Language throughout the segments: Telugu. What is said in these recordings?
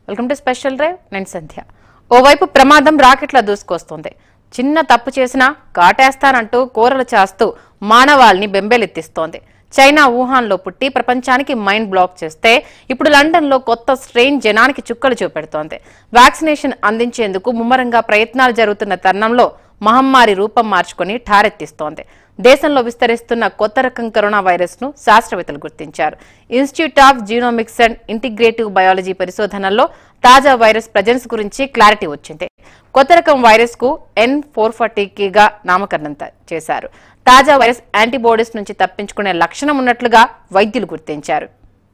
వెల్కమ్ టు స్పెషల్ డ్రైవ్ నేను సంధ్య ఓవైపు ప్రమాదం రాకెట్ల దూసుకొస్తుంది చిన్న తప్పు చేసినా కాటేస్తానంటూ కూరలు చేస్తూ మానవాల్ని బెంబేలెత్తిస్తోంది చైనా వుహాన్లో పుట్టి ప్రపంచానికి మైండ్ బ్లాక్ చేస్తే ఇప్పుడు లండన్లో కొత్త స్ట్రెయిన్ జనానికి చుక్కలు చూపెడుతోంది వ్యాక్సినేషన్ అందించేందుకు ముమ్మరంగా ప్రయత్నాలు జరుగుతున్న తరుణంలో మహమ్మారి రూపం మార్చుకొని ఠారెత్తిస్తోంది దేశంలో విస్తరిస్తున్న కొత్త రకం కరోనా వైరస్ ను శాస్త్రవేత్తలు గుర్తించారు Institute of Genomics and Integrative Biology పరిశోధనల్లో తాజా వైరస్ ప్రజెన్స్ గురించి క్లారిటీ వచ్చింది కొత్త రకం వైరస్ కు ఎన్ ఫోర్ గా నామకరణం త- చేశారు తాజా వైరస్ యాంటీబాడీస్ నుంచి తప్పించుకునే లక్షణం ఉన్నట్లుగా వైద్యులు గుర్తించారు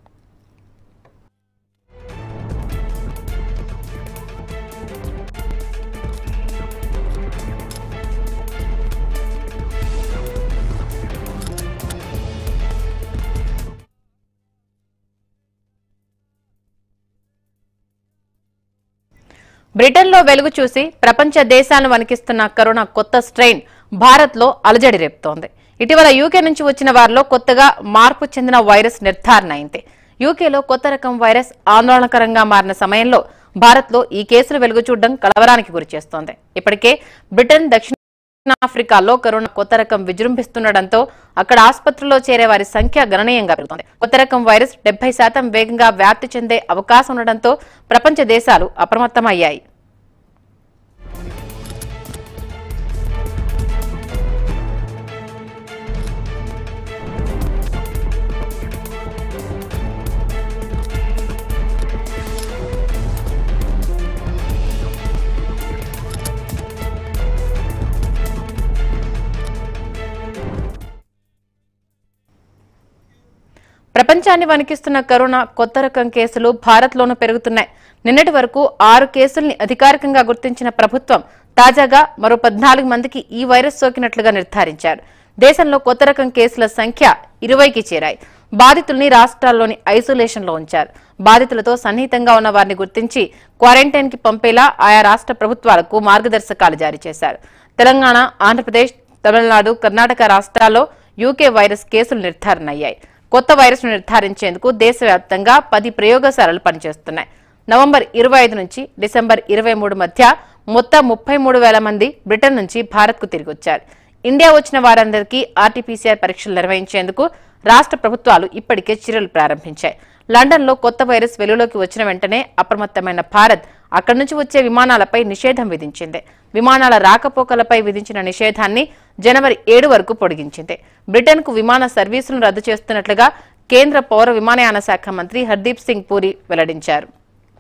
బ్రిటన్లో వెలుగు చూసి ప్రపంచ దేశాలను వణికిస్తున్న కరోనా కొత్త స్ట్రెయిన్ భారత్లో అలజడి రేపుతోంది ఇటీవల యూకే నుంచి వచ్చిన వారిలో కొత్తగా మార్పు చెందిన వైరస్ నిర్ధారణ అయింది యూకేలో కొత్త రకం వైరస్ ఆందోళనకరంగా మారిన సమయంలో భారత్లో ఈ కేసులు వెలుగు చూడడం కలవరానికి గురిచేస్తోంది ఇప్పటికే బ్రిటన్ దక్షిణ దక్షిణాఫ్రికాలో కరోనా కొత్త రకం విజృంభిస్తుండటంతో అక్కడ ఆసుపత్రుల్లో చేరే వారి సంఖ్య గణనీయంగా పెరుగుతోంది కొత్త రకం వైరస్ డెబ్బై శాతం వేగంగా వ్యాప్తి చెందే అవకాశం ఉండడంతో ప్రపంచ దేశాలు అప్రమత్తమయ్యాయి ప్రపంచాన్ని వణికిస్తున్న కరోనా కొత్త రకం కేసులు భారత్లోనూ పెరుగుతున్నాయి నిన్నటి వరకు ఆరు కేసుల్ని అధికారికంగా గుర్తించిన ప్రభుత్వం తాజాగా మరో పద్నాలుగు మందికి ఈ వైరస్ సోకినట్లుగా నిర్ధారించారు దేశంలో కొత్త రకం కేసుల సంఖ్య ఇరవైకి చేరాయి బాధితుల్ని రాష్ట్రాల్లోని ఐసోలేషన్ లో ఉంచారు బాధితులతో సన్నిహితంగా ఉన్న వారిని గుర్తించి క్వారంటైన్ కి పంపేలా ఆయా రాష్ట్ర ప్రభుత్వాలకు మార్గదర్శకాలు జారీ చేశారు తెలంగాణ ఆంధ్రప్రదేశ్ తమిళనాడు కర్ణాటక రాష్ట్రాల్లో యూకే వైరస్ కేసులు నిర్ధారణ అయ్యాయి కొత్త వైరస్ ను నిర్ధారించేందుకు దేశవ్యాప్తంగా పది ప్రయోగశాలలు పనిచేస్తున్నాయి నవంబర్ ఇరవై ఐదు నుంచి డిసెంబర్ ఇరవై మూడు మధ్య మొత్తం ముప్పై మూడు వేల మంది బ్రిటన్ నుంచి భారత్కు తిరిగి వచ్చారు ఇండియా వచ్చిన వారందరికీ ఆర్టీపీసీఆర్ పరీక్షలు నిర్వహించేందుకు రాష్ట్ర ప్రభుత్వాలు ఇప్పటికే చర్యలు ప్రారంభించాయి లండన్లో కొత్త వైరస్ వెలుగులోకి వచ్చిన వెంటనే అప్రమత్తమైన భారత్ అక్కడి నుంచి వచ్చే విమానాలపై నిషేధం విధించింది విమానాల రాకపోకలపై విధించిన నిషేధాన్ని జనవరి ఏడు వరకు పొడిగించింది బ్రిటన్కు విమాన సర్వీసులను రద్దు చేస్తున్నట్లుగా కేంద్ర పౌర విమానయాన శాఖ మంత్రి హర్దీప్ సింగ్ పూరి వెల్లడించారు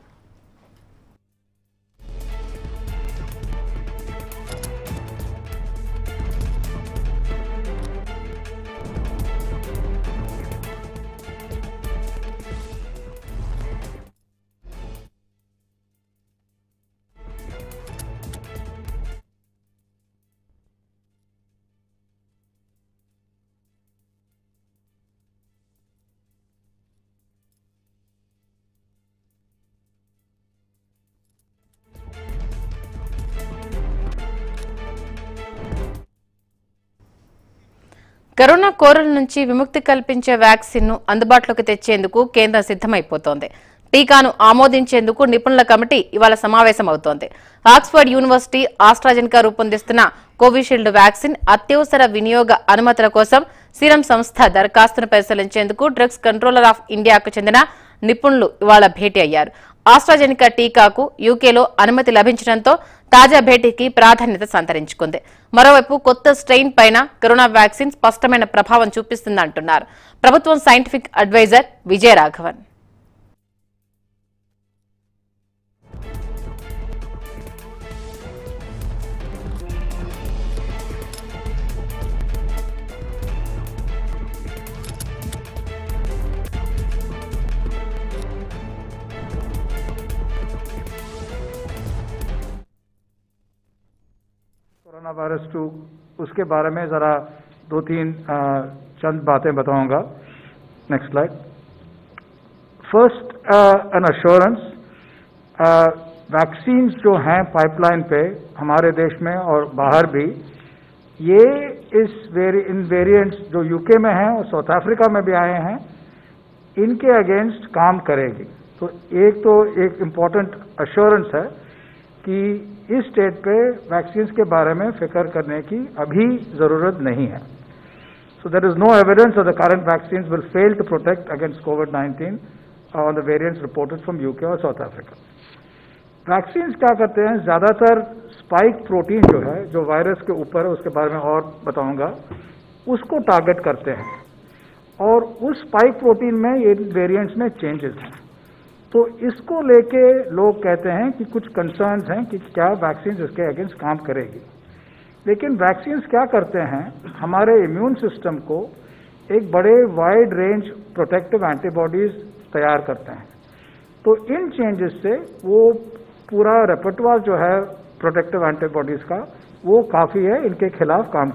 కరోనా కోరల నుంచి విముక్తి కల్పించే వ్యాక్సిన్ ను అందుబాటులోకి తెచ్చేందుకు కేంద్రం సిద్ధమైపోతోంది టీకాను ఆమోదించేందుకు నిపుణుల కమిటీ ఇవాళ సమావేశమవుతోంది ఆక్స్ఫర్డ్ యూనివర్సిటీ ఆస్ట్రాజెన్కా రూపొందిస్తున్న కోవిషీల్డ్ వ్యాక్సిన్ అత్యవసర వినియోగ అనుమతుల కోసం సీరం సంస్థ దరఖాస్తును పరిశీలించేందుకు డ్రగ్స్ కంట్రోలర్ ఆఫ్ ఇండియాకు చెందిన నిపుణులు ఇవాళ భేటీ అయ్యారు ఆస్ట్రాజెనికా టీకాకు యూకేలో అనుమతి లభించడంతో తాజా భేటీకి ప్రాధాన్యత సంతరించుకుంది మరోవైపు కొత్త స్ట్రెయిన్ పైన కరోనా వ్యాక్సిన్ స్పష్టమైన ప్రభావం చూపిస్తుందంటున్నారు ప్రభుత్వం scientific adviser Vijay Raghavan corona virus two उसके बारे में ज़रा दो तीन अ, चंद बातें बताऊंगा next slide first an assurance vaccines जो हैं पाइपलाइन पे हमारे देश में और बाहर भी ये इस वेरी इन वेरिएंट्स जो यूके में हैं और साउथ अफ्रीका में भी आए हैं इनके अगेंस्ट काम करेगी तो एक तो एक इम्पॉर्टेंट अश्योरेंस है कि इस स्टेट पे वैक्सीन के बारे में फिक्र करने की अभी ज़रूरत नहीं है So there is no evidence that the current vaccines will fail to protect against COVID-19 on the variants reported from UK or South Africa. Vaccine क्या करते हैं ज़्यादातर स्पाइक प्रोटीन जो है जो वायरस के ऊपर है उसके बारे में और बताऊंगा उसको टारगेट करते हैं और उस स्पाइक प्रोटीन में ये वेरिएंट्स में चेंजेस हैं तो इसको लेके लोग कहते हैं कि कुछ कंसर्न्स हैं कि क्या वैक्सीन इसके अगेंस्ट काम करेगी लेकिन वैक्सीन्स क्या करते हैं हमारे इम्यून सिस्टम को एक बड़े वाइड रेंज प्रोटेक्टिव एंटीबॉडीज तैयार करते हैं तो इन चेंजेस से वो पूरा रेpertoire जो है प्रोटेक्टिव एंटीबॉडीज का वो काफ़ी है इनके खिलाफ काम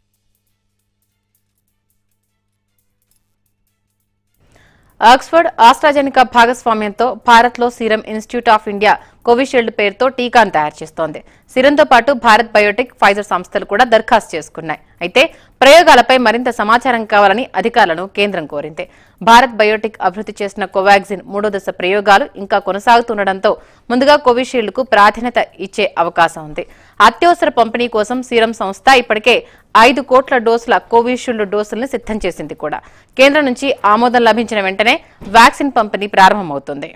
ఆక్స్ఫర్డ్ ఆస్ట్రాజెనికా భాగస్వామ్యంతో భారత్లో Serum Institute of India Covishield పేరుతో టీకాను తయారు చేస్తోంది సీరంతో పాటు భారత్ బయోటెక్ ఫైజర్ సంస్థలు కూడా దరఖాస్తు చేసుకున్నాయి అయితే ప్రయోగాలపై మరింత సమాచారం కావాలని అధికారులను కేంద్రం కోరింది భారత్ బయోటెక్ అభివృద్ధి చేసిన కోవాక్సిన్ మూడో దశ ప్రయోగాలు ఇంకా కొనసాగుతుండటంతో ముందుగా కోవిషీల్డ్ కు ప్రాధాన్యత ఇచ్చే అవకాశం ఉంది అత్యవసర పంపిణీ కోసం సీరం సంస్థ ఇప్పటికే ఐదు కోట్ల డోసుల కోవిషీల్డ్ డోసులను సిద్ధం చేసింది కూడా కేంద్రం నుంచి ఆమోదం లభించిన వెంటనే వ్యాక్సిన్ పంపిణీ ప్రారంభమవుతుంది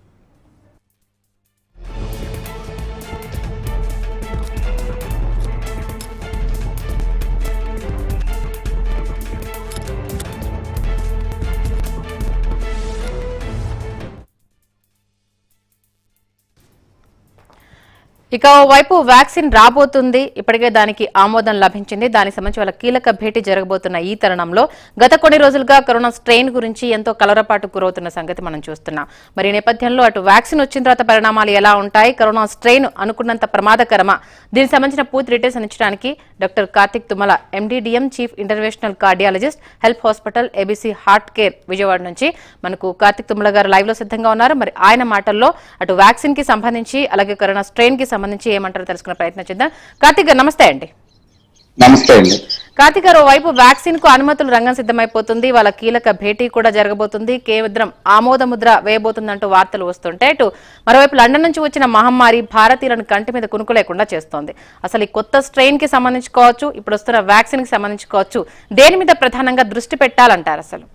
ఇక ఓవైపు వ్యాక్సిన్ రాబోతుంది ఇప్పటికే దానికి ఆమోదం లభించింది దానికి సంబంధించి వాళ్ళ కీలక భేటీ జరగబోతున్న ఈ తరుణంలో గత కొన్ని రోజులుగా కరోనా స్ట్రెయిన్ గురించి ఎంతో కలవరపాటు గురవుతున్న సంగతి మనం చూస్తున్నాం మరి ఈ నేపథ్యంలో అటు వ్యాక్సిన్ వచ్చిన తర్వాత పరిణామాలు ఎలా ఉంటాయి కరోనా స్ట్రెయిన్ అనుకున్నంత ప్రమాదకరమా దీనికి సంబంధించిన పూర్తి డీటెయిల్స్ అందించడానికి doctor Karthik Tummala MD DM chief international cardiologist help hospital ABC heart care Vijayawada నుంచి మనకు కార్తిక్ తుమ్మల గారు లైవ్ లో సిద్ధంగా ఉన్నారు మరి ఆయన మాటల్లో అటు వ్యాక్సిన్ కి సంబంధించి అలాగే కరోనా స్ట్రెయిన్ కి సంబంధించి ఏమంటారో తెలుసుకునే ప్రయత్నం చేద్దాం కార్తిక్ గారు నమస్తే అండి నమస్తే అండి కార్తిక్ గారు వైపు వ్యాక్సిన్ కు అనుమతులు రంగం సిద్ధమైపోతుంది వాళ్ళ కీలక భేటీ కూడా జరగబోతుంది కేంద్రం ఆమోద ముద్ర వేయబోతుందంటూ వార్తలు వస్తుంటే ఇటు మరోవైపు లండన్ నుంచి వచ్చిన మహమ్మారి భారతీయులను కంటి మీద కునుకు లేకుండా చేస్తోంది అసలు ఈ కొత్త స్ట్రెయిన్ కి సంబంధించుకోవచ్చు ఇప్పుడు వస్తున్న వ్యాక్సిన్ కి సంబంధించుకోవచ్చు దేని మీద ప్రధానంగా దృష్టి పెట్టాలంటారు అసలు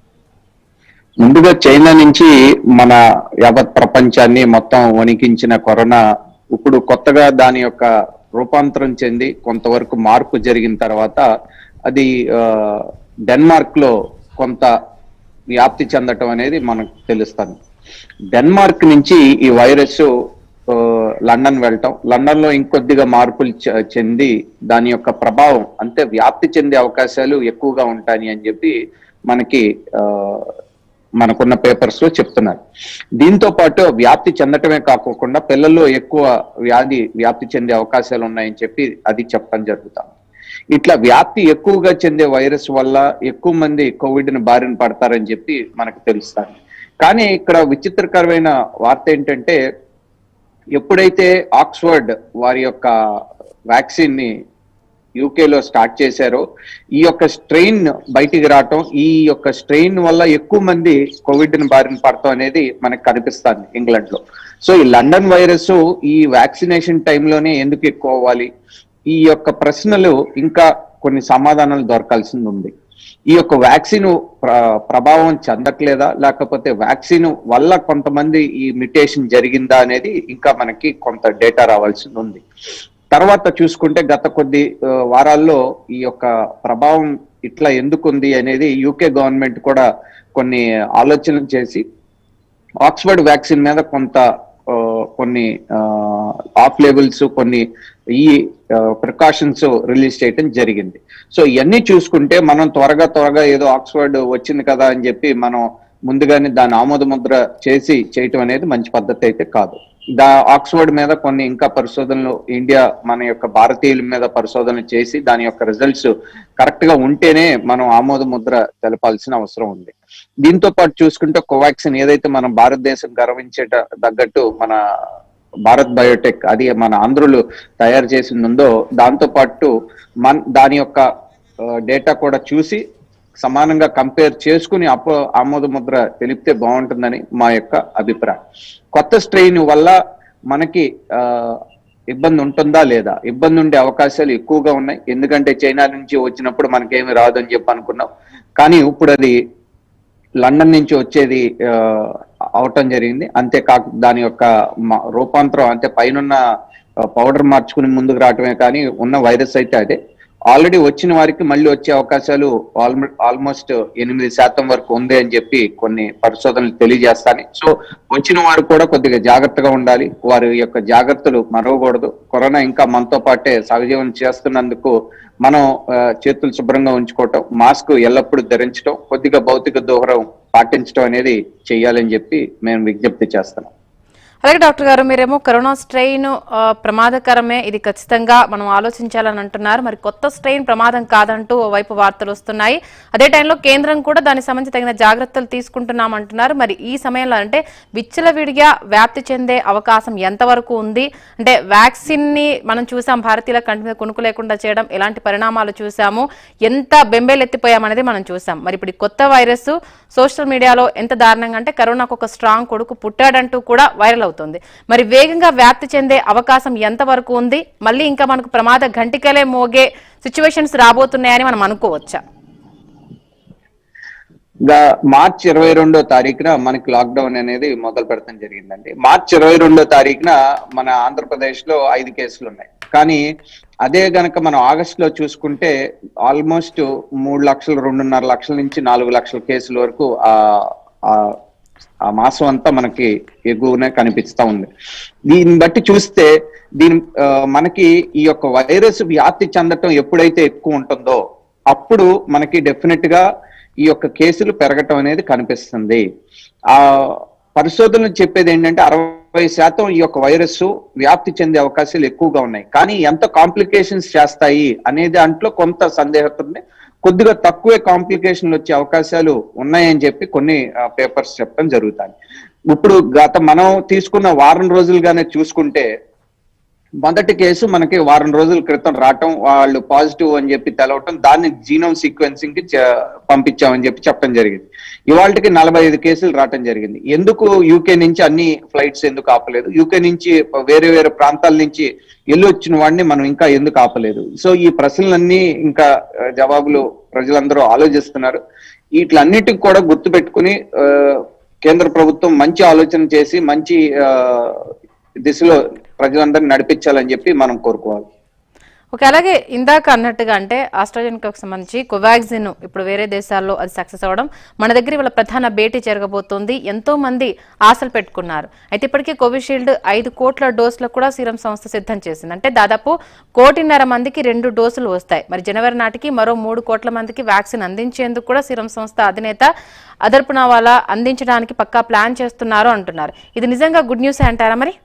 ముందుగా చైనా నుంచి మన యావత్ ప్రపంచాన్ని మొత్తం వణికించిన కరోనా ఇప్పుడు కొత్తగా దాని యొక్క రూపాంతరం చెంది కొంతవరకు మార్పు జరిగిన తర్వాత అది ఆ, డెన్మార్క్ లో కొంత వ్యాప్తి చెందటం అనేది మనకు తెలుస్తుంది డెన్మార్క్ నుంచి ఈ వైరస్ ఆ, లండన్ వెళ్ళటం లండన్ లో ఇంకొద్దిగా మార్పులు చె- చెంది దాని యొక్క ప్రభావం అంటే వ్యాప్తి చెందే అవకాశాలు ఎక్కువగా ఉంటాయి అని చెప్పి మనకి ఆ, మనకున్న పేపర్స్ లో చెప్తున్నారు దీంతో పాటు వ్యాప్తి చెందటమే కాకుండా పిల్లల్లో ఎక్కువ వ్యాధి వ్యాప్తి చెందే అవకాశాలు ఉన్నాయని చెప్పి అది చెప్పడం జరుగుతాం ఇట్లా వ్యాప్తి ఎక్కువగా చెందే వైరస్ వల్ల ఎక్కువ మంది కోవిడ్ ని బారిన పడతారని చెప్పి మనకు తెలుస్తుంది కానీ ఇక్కడ విచిత్రకరమైన వార్త ఏంటంటే ఎప్పుడైతే ఆక్స్ఫర్డ్ వారి యొక్క వ్యాక్సిన్ ని యూకేలో స్టార్ట్ చేశారో ఈ యొక్క స్ట్రెయిన్ బయటికి రావటం ఈ యొక్క స్ట్రెయిన్ వల్ల ఎక్కువ మంది కోవిడ్ ని బారిన పడటం అనేది మనకు కనిపిస్తుంది ఇంగ్లాండ్ లో సో ఈ లండన్ వైరస్ ఈ వ్యాక్సినేషన్ టైంలోనే ఎందుకు ఎక్కువ అవ్వాలి ఈ యొక్క ప్రశ్నలు ఇంకా కొన్ని సమాధానాలు దొరకాల్సింది ఉంది ఈ యొక్క వ్యాక్సిన్ ప్ర- ప్రభావం చెందట్లేదా లేకపోతే వ్యాక్సిన్ వల్ల కొంతమంది ఈ మ్యుటేషన్ జరిగిందా అనేది ఇంకా మనకి కొంత డేటా రావాల్సింది ఉంది తర్వాత చూసుకుంటే గత కొద్ది ఆ, వారాల్లో ఈ యొక్క ప్రభావం ఇట్లా ఎందుకుంది అనేది యూకే గవర్నమెంట్ కూడా కొన్ని ఆలోచనలు చేసి ఆక్స్ఫర్డ్ వ్యాక్సిన్ మీద కొంత ఆ, కొన్ని ఆఫ్ లెవెల్స్ కొన్ని ఈ ప్రికాషన్స్ రిలీజ్ చేయటం జరిగింది సో ఇవన్నీ చూసుకుంటే మనం త్వరగా త్వరగా ఏదో ఆక్స్ఫర్డ్ వచ్చింది కదా అని చెప్పి మనం ముందుగానే దాని ఆమోద ముద్ర చేసి చేయటం అనేది మంచి పద్ధతి అయితే కాదు దా ఆక్స్ఫర్డ్ మీద కొన్ని ఇంకా పరిశోధనలు ఇండియా మన యొక్క భారతీయుల మీద పరిశోధనలు చేసి దాని యొక్క రిజల్ట్స్ కరెక్ట్ గా ఉంటేనే మనం ఆమోద ముద్ర తెలపాల్సిన అవసరం ఉంది దీంతో పాటు చూసుకుంటే కోవాక్సిన్ ఏదైతే మనం భారతదేశం గర్వించేట తగ్గట్టు మన భారత్ బయోటెక్ అది మన ఆంధ్రులు తయారు చేసింది ఉందో దాంతో పాటు మన దాని యొక్క డేటా కూడా చూసి సమానంగా కంపేర్ చేసుకుని అపో ఆమోద ముద్ర తెలిపితే బాగుంటుందని మా యొక్క అభిప్రాయం కొత్త స్ట్రెయిన్ వల్ల మనకి ఆ, ఇబ్బంది ఉంటుందా లేదా ఇబ్బంది ఉండే అవకాశాలు ఎక్కువగా ఉన్నాయి ఎందుకంటే చైనా నుంచి వచ్చినప్పుడు మనకేమి రాదు అని చెప్పి అనుకున్నాం కానీ ఇప్పుడు అది లండన్ నుంచి వచ్చేది ఆ, అవటం జరిగింది అంతేకాక దాని యొక్క మ- రూపాంతరం అంటే పైన పౌడర్ మార్చుకుని ముందుకు రావటమే కానీ ఉన్న వైరస్ అయితే అదే ఆల్రెడీ వచ్చిన వారికి మళ్ళీ వచ్చే అవకాశాలు ఆల్మో ఆల్మోస్ట్ ఎనిమిది శాతం వరకు ఉంది అని చెప్పి కొన్ని పరిశోధనలు తెలియజేస్తాయి సో వచ్చిన వారు కూడా కొద్దిగా జాగ్రత్తగా ఉండాలి వారి యొక్క జాగ్రత్తలు మరవకూడదు కరోనా ఇంకా మనతో పాటే సహజీవనం చేస్తున్నందుకు మనం ఆ, చేతులు శుభ్రంగా ఉంచుకోవటం మాస్క్ ఎల్లప్పుడూ ధరించడం కొద్దిగా భౌతిక దూరం పాటించడం అనేది చేయాలని చెప్పి మేము విజ్ఞప్తి చేస్తున్నాం అలాగే డాక్టర్ గారు మీరేమో కరోనా స్ట్రెయిన్ ఆ, ప్రమాదకరమే ఇది ఖచ్చితంగా మనం ఆలోచించాలని అంటున్నారు మరి కొత్త స్ట్రెయిన్ ప్రమాదం కాదంటూ ఓవైపు వార్తలు వస్తున్నాయి అదే టైంలో కేంద్రం కూడా దానికి సంబంధించి తగిన జాగ్రత్తలు తీసుకుంటున్నాం అంటున్నారు మరి ఈ సమయంలో అంటే విచ్చలవిడిగా వ్యాప్తి చెందే అవకాశం ఎంతవరకు ఉంది అంటే వ్యాక్సిన్ ని మనం చూసాం భారతీయుల కంటి మీద కొనుక్కు లేకుండా చేయడం ఎలాంటి పరిణామాలు చూసాము ఎంత బెంబేలెత్తిపోయామనేది మనం చూసాం మరి ఇప్పుడు ఈ కొత్త వైరస్ సోషల్ మీడియాలో ఎంత దారుణంగా అంటే కరోనాకు ఒక స్ట్రాంగ్ కొడుకు పుట్టాడంటూ కూడా వైరల్ అవుతుంది మరి వేగంగా వ్యాప్తి చెందే అవకాశం ఎంతవరకు ఉంది మళ్ళీ ఇంకా మనకు ప్రమాద గంటికలే మోగే సిచ్యువేషన్స్ రాబోతున్నాయని మనం అనుకోవచ్చా గా మార్చ్ ఇరవై రెండో తారీఖున మనకి లాక్డౌన్ అనేది మొదలు పెడతాం జరిగిందండి మార్చ్ ఇరవై రెండో తారీఖున మన ఆంధ్రప్రదేశ్ లో ఐదు కేసులు ఉన్నాయి కానీ అదే గనక మనం ఆగస్ట్ లో చూసుకుంటే ఆల్మోస్ట్ మూడు లక్షలు రెండున్నర లక్షల నుంచి నాలుగు లక్షల కేసుల వరకు ఆ ఆ- ఆ మాసం అంతా మనకి ఎగువనే కనిపిస్తా ఉంది దీన్ని బట్టి చూస్తే దీని ఆ, మనకి ఈ యొక్క వైరస్ వ్యాప్తి చెందటం ఎప్పుడైతే ఎక్కువ ఉంటుందో అప్పుడు మనకి డెఫినెట్ గా ఈ యొక్క కేసులు పెరగటం అనేది కనిపిస్తుంది ఆ పరిశోధనలు చెప్పేది ఏంటంటే అరవై శాతం ఈ యొక్క వైరస్ వ్యాప్తి చెందే అవకాశాలు ఎక్కువగా ఉన్నాయి కానీ ఎంత కాంప్లికేషన్స్ చేస్తాయి అనే దాంట్లో కొంత సందేహత ఉంది కొద్దిగా తక్కువే కాంప్లికేషన్లు వచ్చే అవకాశాలు ఉన్నాయని చెప్పి కొన్ని పేపర్స్ చెప్పడం జరుగుతాయి ఇప్పుడు గత మనం తీసుకున్న వారం రోజులుగానే చూసుకుంటే మొదటి కేసు మనకి వారం రోజుల క్రితం రావటం వాళ్ళు పాజిటివ్ అని చెప్పి తెలవటం దాన్ని జీనోమ్ సీక్వెన్సింగ్ కి చ- పంపించామని చెప్పి చెప్పడం జరిగింది ఇవాళకి నలభై ఐదు కేసులు రావటం జరిగింది ఎందుకు యూకే నుంచి అన్ని ఫ్లైట్స్ ఎందుకు ఆపలేదు యూకే నుంచి వేరే వేరే ప్రాంతాల నుంచి వెళ్ళి వచ్చిన వాడిని మనం ఇంకా ఎందుకు ఆపలేదు సో ఈ ప్రశ్నలన్నీ ఇంకా ఆ, జవాబులు ప్రజలందరూ ఆలోచిస్తున్నారు వీటిలన్నిటికి కూడా గుర్తు పెట్టుకుని కేంద్ర ప్రభుత్వం మంచి ఆలోచన చేసి మంచి ఆ, దిశలో ప్రజలందరినీ నడిపించాలని చెప్పి మనం కోరుకోవాలి ఓకే అలాగే ఇందాక అన్నట్టుగా అంటే ఆస్ట్రాజెనికాకు సంబంధించి కోవాక్సిన్ ఇప్పుడు వేరే దేశాల్లో అది సక్సెస్ అవ్వడం మన దగ్గర ఇవాళ ప్రధాన భేటీ జరగబోతోంది ఎంతో మంది ఆశలు పెట్టుకున్నారు అయితే ఇప్పటికే కోవిషీల్డ్ ఐదు కోట్ల డోసులకు కూడా సీరం సంస్థ సిద్ధం చేసింది అంటే దాదాపు కోటిన్నర మందికి రెండు డోసులు వస్తాయి మరి జనవరి నాటికి మరో మూడు కోట్ల మందికి వ్యాక్సిన్ అందించేందుకు కూడా సీరం సంస్థ అధినేత అదర్పునావాలా అందించడానికి పక్కా ప్లాన్ చేస్తున్నారు అంటున్నారు ఇది నిజంగా గుడ్ న్యూస్ అంటారా మరి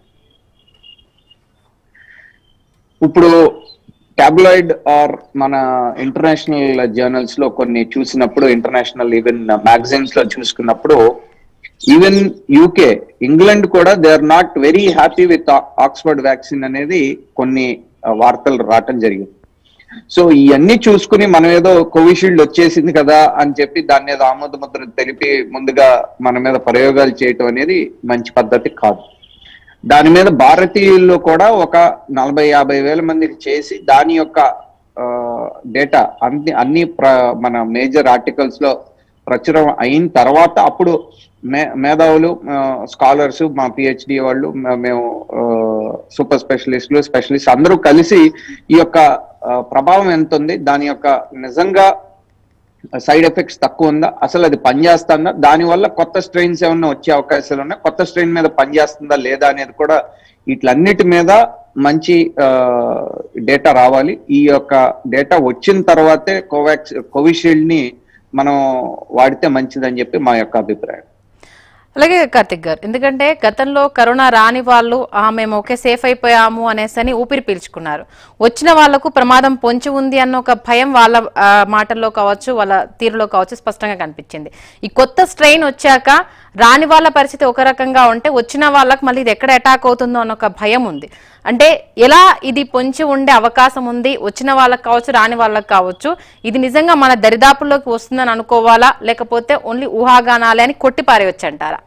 ఇప్పుడు టాబ్లాయిడ్ ఆర్ మన ఇంటర్నేషనల్ జర్నల్స్ లో కొన్ని చూసినప్పుడు ఇంటర్నేషనల్ ఈవెన్ మ్యాగజైన్స్ లో చూసుకున్నప్పుడు ఈవెన్ యూకే ఇంగ్లాండ్ కూడా they are not very happy with Oxford vaccine అనేది కొన్ని ఆ, వార్తలు రావటం జరిగింది సో ఇవన్నీ చూసుకుని మనం ఏదో కోవిషీల్డ్ వచ్చేసింది కదా అని చెప్పి దాన్ని ఏదో ఆమోద ముద్ర తెలిపి ముందుగా మన మీద ప్రయోగాలు చేయటం అనేది మంచి పద్ధతి కాదు దాని మీద భారతీయుల్లో కూడా ఒక నలభై యాభై వేల మందికి చేసి దాని యొక్క డేటా అన్ని అన్ని ప్ర- మన మేజర్ ఆర్టికల్స్ లో ప్రచురం అయిన తర్వాత అప్పుడు మే మేధావులు స్కాలర్స్ మా పిహెచ్డి వాళ్ళు మే- మేము సూపర్ స్పెషలిస్టులు స్పెషలిస్ట్ అందరూ కలిసి ఈ యొక్క ఆ, ప్రభావం ఎంత ఉంది దాని యొక్క నిజంగా సైడ్ ఎఫెక్ట్స్ తక్కువ ఉందా అసలు అది పనిచేస్తుందా దానివల్ల కొత్త స్ట్రెయిన్స్ ఏమన్నా వచ్చే అవకాశాలు ఉన్నాయి కొత్త స్ట్రెయిన్ మీద పనిచేస్తుందా లేదా అనేది కూడా వీటిలన్నిటి మీద మంచి డేటా రావాలి ఈ యొక్క డేటా వచ్చిన తర్వాతే కోవాక్స్ కోవిషీల్డ్ ని మనం వాడితే మంచిదని చెప్పి మా యొక్క అభిప్రాయం అలాగే కార్తిక్ గారు ఎందుకంటే గతంలో కరోనా రాని వాళ్ళు "ఆ, మేము ఓకే సేఫ్ అయిపోయాము అనేసి అని ఊపిరి పీల్చుకున్నారు వచ్చిన వాళ్లకు ప్రమాదం పొంచి ఉంది అన్న ఒక భయం వాళ్ళ ఆ, మాటల్లో కావచ్చు వాళ్ళ తీరులో కావచ్చు స్పష్టంగా కనిపించింది ఈ కొత్త స్ట్రెయిన్ వచ్చాక రాని వాళ్ళ పరిస్థితి ఒక రకంగా ఉంటే వచ్చిన వాళ్ళకి మళ్ళీ ఇది ఎక్కడ అటాక్ అవుతుందో అన్న ఒక భయం ఉంది అంటే ఎలా ఇది పొంచి ఉండే అవకాశం ఉంది వచ్చిన వాళ్ళకి కావచ్చు రాని వాళ్ళకి కావచ్చు ఇది నిజంగా మన దరిదాపుల్లోకి వస్తుందని అనుకోవాలా లేకపోతే ఓన్లీ ఊహాగానాలే అని కొట్టి పారేయొచ్చు అంటారా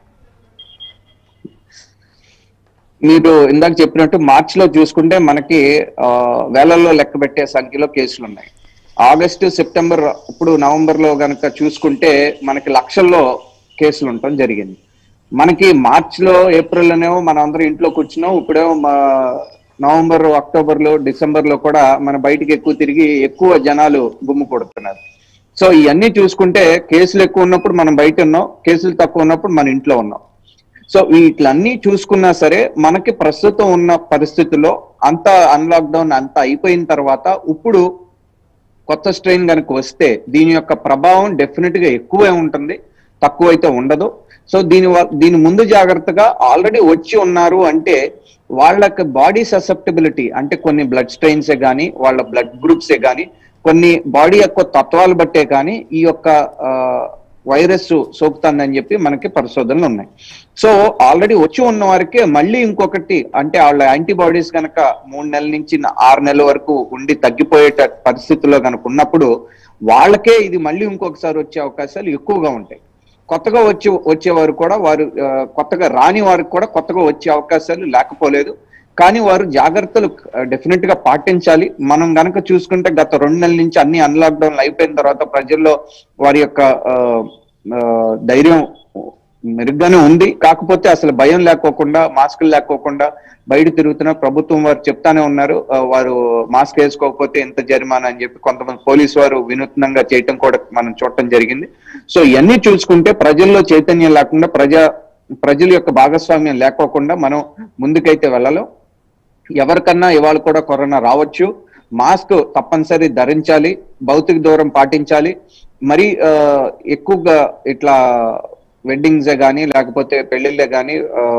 మీరు ఇందాక చెప్పినట్టు మార్చి లో చూసుకుంటే మనకి ఆ, వేలల్లో లెక్క పెట్టే సంఖ్యలో కేసులు ఉన్నాయి ఆగస్టు సెప్టెంబర్ ఇప్పుడు నవంబర్ లో గనక చూసుకుంటే మనకి లక్షల్లో కేసులు ఉండటం జరిగింది మనకి మార్చ్ లో ఏప్రిల్ లోనేమో మనం అందరం ఇంట్లో కూర్చున్నాం ఇప్పుడేమో మా నవంబర్ అక్టోబర్ లో డిసెంబర్ లో కూడా మన బయటికి ఎక్కువ తిరిగి ఎక్కువ జనాలు గుమ్ము కొడుతున్నారు సో ఇవన్నీ చూసుకుంటే కేసులు ఎక్కువ ఉన్నప్పుడు మనం బయట ఉన్నాం కేసులు తక్కువ ఉన్నప్పుడు మన ఇంట్లో ఉన్నాం సో వీటిలన్నీ చూసుకున్నా సరే మనకి ప్రస్తుతం ఉన్న పరిస్థితుల్లో అంత అన్లాక్ డౌన్ అంత అయిపోయిన తర్వాత ఇప్పుడు కొత్త స్ట్రెయిన్ కనుక వస్తే దీని యొక్క ప్రభావం డెఫినెట్ గా ఎక్కువే ఉంటుంది తక్కువైతే ఉండదు సో దీని వ- దీని ముందు జాగ్రత్తగా ఆల్రెడీ వచ్చి ఉన్నారు అంటే వాళ్ళకి బాడీ ససెప్టబిలిటీ అంటే కొన్ని బ్లడ్ స్ట్రెయిన్సే కానీ వాళ్ళ బ్లడ్ గ్రూప్సే కానీ కొన్ని బాడీ యొక్క తత్వాలు బట్టే కానీ ఈ యొక్క ఆ, వైరస్ సోకుతుందని చెప్పి మనకి పరిశోధనలు ఉన్నాయి సో ఆల్రెడీ వచ్చి ఉన్న వారికి మళ్ళీ ఇంకొకటి అంటే వాళ్ళ యాంటీబాడీస్ కనుక మూడు నెలల నుంచి ఆరు నెలల వరకు ఉండి తగ్గిపోయే పరిస్థితిలో కనుక ఉన్నప్పుడు వాళ్ళకే ఇది మళ్ళీ ఇంకొకసారి వచ్చే అవకాశాలు ఎక్కువగా ఉంటాయి కొత్తగా వచ్చి వచ్చేవారు కూడా వారు ఆ, కొత్తగా రాని వారికి కూడా కొత్తగా వచ్చే అవకాశాలు లేకపోలేదు కానీ వారు జాగ్రత్తలు డెఫినెట్ గా పాటించాలి మనం గనక చూసుకుంటే గత రెండు నెలల నుంచి అన్ని అన్లాక్ డౌన్ అయిపోయిన తర్వాత ప్రజల్లో వారి యొక్క ఆ, ఆ, ధైర్యం మెరుగ్గానే ఉంది కాకపోతే అసలు భయం లేకోకుండా మాస్కులు లేకోకుండా బయట తిరుగుతున్న ప్రభుత్వం వారు చెప్తానే ఉన్నారు ఆ, వారు మాస్క్ వేసుకోకపోతే ఎంత జరిమానా అని చెప్పి కొంతమంది పోలీసు వారు వినూత్నంగా చేయటం కూడా మనం చూడటం జరిగింది సో ఇవన్నీ చూసుకుంటే ప్రజల్లో చైతన్యం లేకుండా ప్రజా ప్రజల యొక్క భాగస్వామ్యం లేకోకుండా మనం ముందుకైతే వెళ్ళలేం ఎవరికన్నా ఇవాళ కూడా కరోనా రావచ్చు మాస్క్ తప్పనిసరి ధరించాలి భౌతిక దూరం పాటించాలి మరి ఆ, ఎక్కువగా ఇట్లా వెడ్డింగ్సే కానీ లేకపోతే పెళ్లిళ్ళే కానీ